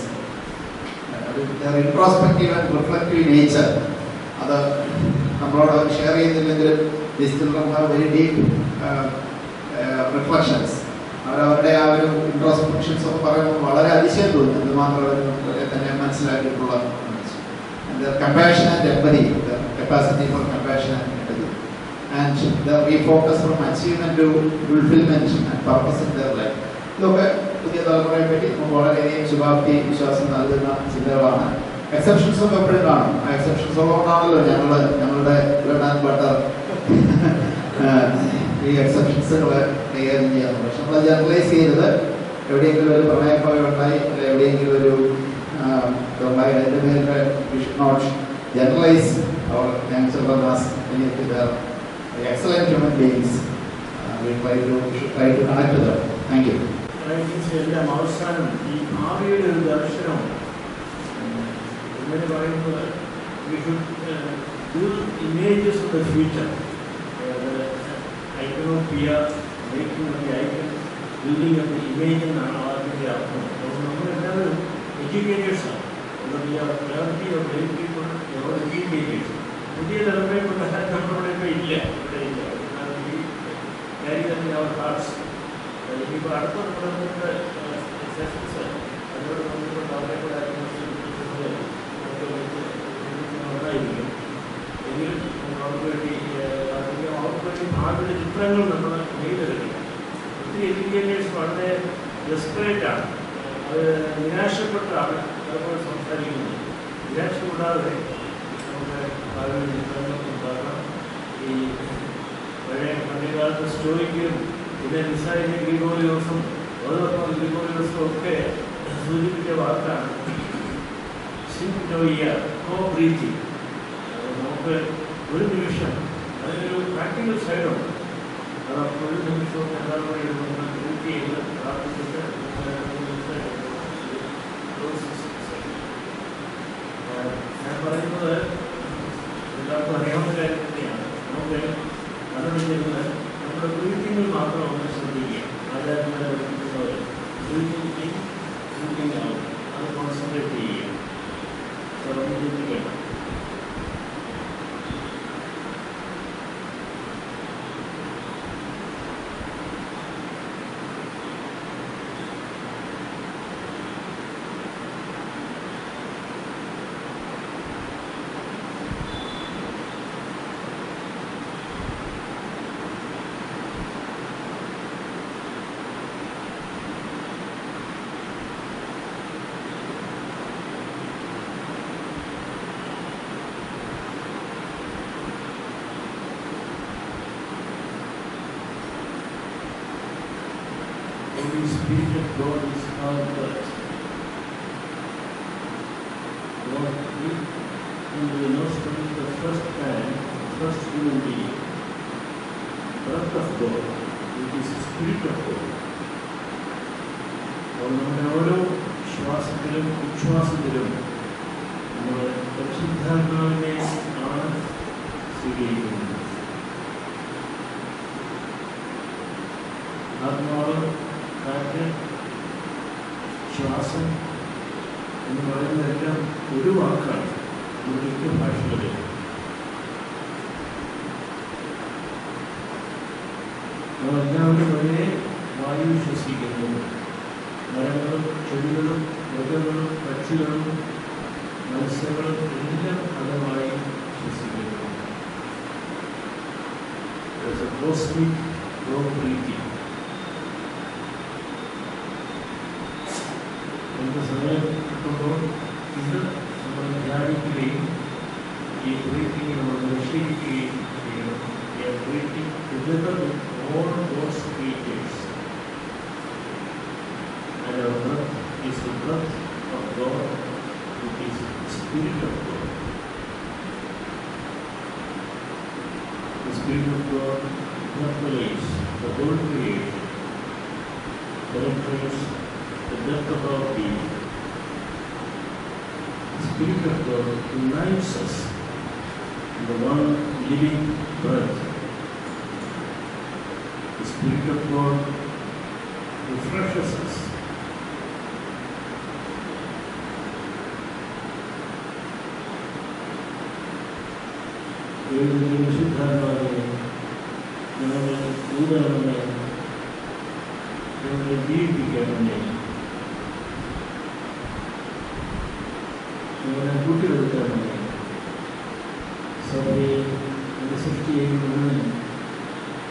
introspective and reflective nature അത് നമ്മളോട് ഷെയർ ചെയ്യുന്നില്ലെങ്കിലും this children have very deep reflections അവരവരുടെ ആ ഒരു ഇൻട്രോസ്പെക്ഷൻസ് ഒക്കെ പറയുമ്പോൾ വളരെ അതിശയം തോന്നുന്നു എന്തുമാത്രം അവരെ തന്നെ മനസ്സിലാക്കിയിട്ടുള്ള compassion and empathy capacity for compassion and empathy and the refocus from achievement to fulfilment and purpose in their life ഇതൊക്കെ പുതിയ തലമുറയെ പറ്റി നമുക്ക് വളരെയധികം ശുഭാപ്തി വിശ്വാസം നൽകുന്ന ചിന്തകളാണ് എക്സെപ്ഷൻസ് ഒക്കെ എപ്പോഴും കാണും ആ എക്സെപ്ഷൻസ് ഉള്ളതുകൊണ്ടാണല്ലോ ഞങ്ങൾ ഞങ്ങളുടെ ബ്രെഡ് ആൻഡ് ബട്ടർ ഈ എക്സെപ്ഷൻസുകൾ കൈകാര്യം ചെയ്യാറുണ്ട് പക്ഷെ നമ്മൾ ജനറലൈസ് ചെയ്തത് എവിടെയെങ്കിലും ഒരു പ്രണയപ്പക ഉണ്ടായി അല്ലെ എവിടെയെങ്കിലും ഒരു ആ, ഇതുണ്ടായി അതിൻ്റെ പേരിൽ wish not generalise our young children as excellent human beings try to try to connect them thank you writings എല്ലാം അവസാനം ഈ ഭാവിയുടെ ഒരു ദർശനമുണ്ട് ഇങ്ങനെ പറയുന്നത് we should images of the future ഐക്കണോപ്പിയ making of the icon building of the image എന്നാണ് അതിൻ്റെ അർത്ഥം അപ്പോൾ നമ്മളെല്ലാവരും എഡ്യൂക്കേറ്റേഴ്സാണ് clarity of brain people educators പുതിയ തലമുറയിൽപ്പെട്ട നമ്മളിവിടെ ഇപ്പോൾ ഇല്ല ഇവിടെ ഇല്ല കാരി തന്നെ അവർ ഹാർട്സ് ഇനിയിപ്പോൾ അടുത്ത നമ്മുടെ സെഷൻസ് അതിനോട് ബന്ധപ്പെട്ട് അവരെ കൂടെ ഉണ്ടായിരിക്കും എങ്കിലും അവർക്ക് വേണ്ടി അധികം അവർക്ക് വേണ്ടി ആരുടെ ചിത്രങ്ങൾ നമ്മൾ നെയ്തെടുക്കും ഒത്തിരി എഡ്യൂക്കേറ്റേഴ്സ് വളരെ ഡെസ്പറേറ്റ് ആണ് അത് നിരാശപ്പെട്ടാണ് പലപ്പോഴും സംസാരിക്കുന്നത് നിരാശപ്പെടാതെ നമുക്ക് ഭാവിയിൽ ചിത്രങ്ങൾ ഉണ്ടാകാം ഈ പഴയ പഴയകാലത്ത് സ്റ്റോയിക്കും പിന്നെ നിസാരിന്റെ ഗ്രിഗോറിയോസും ഓരോപ്പം ഗ്രിഗോറിയോസും ഒക്കെ സൂചിപ്പിച്ച വാക്കാണ് സിംറ്റോയിയ കോ ബ്രീത്തിങ് നമുക്ക് ഒരു നിമിഷം അതിനൊരു പ്രാക്ടിക്കൽ സൈഡുണ്ട് അത് ഒരു നിമിഷവും എല്ലാവരും കൂടി ഇരുന്ന് ബ്രീത്ത് ചെയ്ത് പ്രാർത്ഥിച്ചിട്ട് ഞാൻ പറയുന്നത് എല്ലാവർക്കും അറിയാവുന്ന കാര്യം തന്നെയാണ് നമുക്ക് അതുകൊണ്ട് ചെയ്യുന്നത് നമ്മുടെ ബ്രീത്തിങ്ങിൽ മാത്രം ഒന്ന് ശ്രദ്ധിക്കുക ആചാര്യന്മാരെ പഠിപ്പിക്കുന്നവർ ബ്രീത്തിങ് ഇൻ ബ്രീത്തിങ് ഔട്ട് അത് കോൺസെൻട്രേറ്റ് ചെയ്യുക തുറന്ന് ചിന്തിക്കണം Holy Spirit of God is our birth. Lord, we in the nostrils the first man, first human being, breath of God, which is Spirit of God. അപ്പോൾ നമ്മുടെ ഓരോ ശ്വാസത്തിലും ഉച്ഛ്വാസത്തിലും നമ്മൾ പരിശുദ്ധാത്മാവിനെ ആണ് സ്വീകരിക്കുന്നത് ആത്മാവ് കാറ്റ് ശ്വാസം എന്ന് പറയുന്നതെല്ലാം ഒരു വാക്കാണ് നമ്മുടെ മിക്ക ഭാഷകളിൽ നമ്മളെല്ലാവരും ഒരേ വായു ശ്വസിക്കുന്നു മരങ്ങളും ചെടികളും മൃഗങ്ങളും പക്ഷികളും മത്സ്യങ്ങളും എല്ലാം ഫലമായി ശ്വസിക്കുന്നു There's a cosmic flow breathing. നമുക്ക് സമയം കിട്ടുമ്പോൾ ഇത് നമ്മൾ ധ്യാനിക്കുകയും ഈ ബ്രീത്തിങ് നമ്മൾ പരിശീലിക്കുകയും ചെയ്യണം breathing together with all gods creators And our breath is the breath of God, it is the Spirit of God. The Spirit of God permeates the whole creation, penetrates the depth of our being. The Spirit of God unites us in the one living breath. The Spirit of God refreshes us. ദൈവത്തിൻ്റെ വിശുദ്ധാത്മാവിനെ ഞങ്ങളെ ഊതണമെന്ന് ഞങ്ങളെ ജീവിപ്പിക്കണമെന്ന് ഞങ്ങളെ കൂട്ടിയെടുക്കണമെന്ന് സഭയെ എൻ്റെ സൃഷ്ടിയെ മുഴുവൻ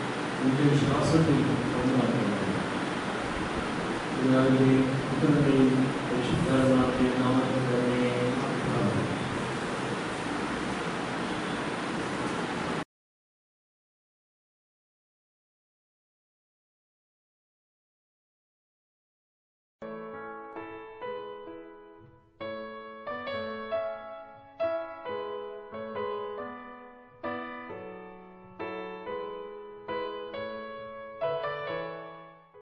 എൻ്റെ ശ്വാസത്തിൽ ഒന്നാക്കണം പിതാവിൻ്റെയും പുത്രൻ്റെയും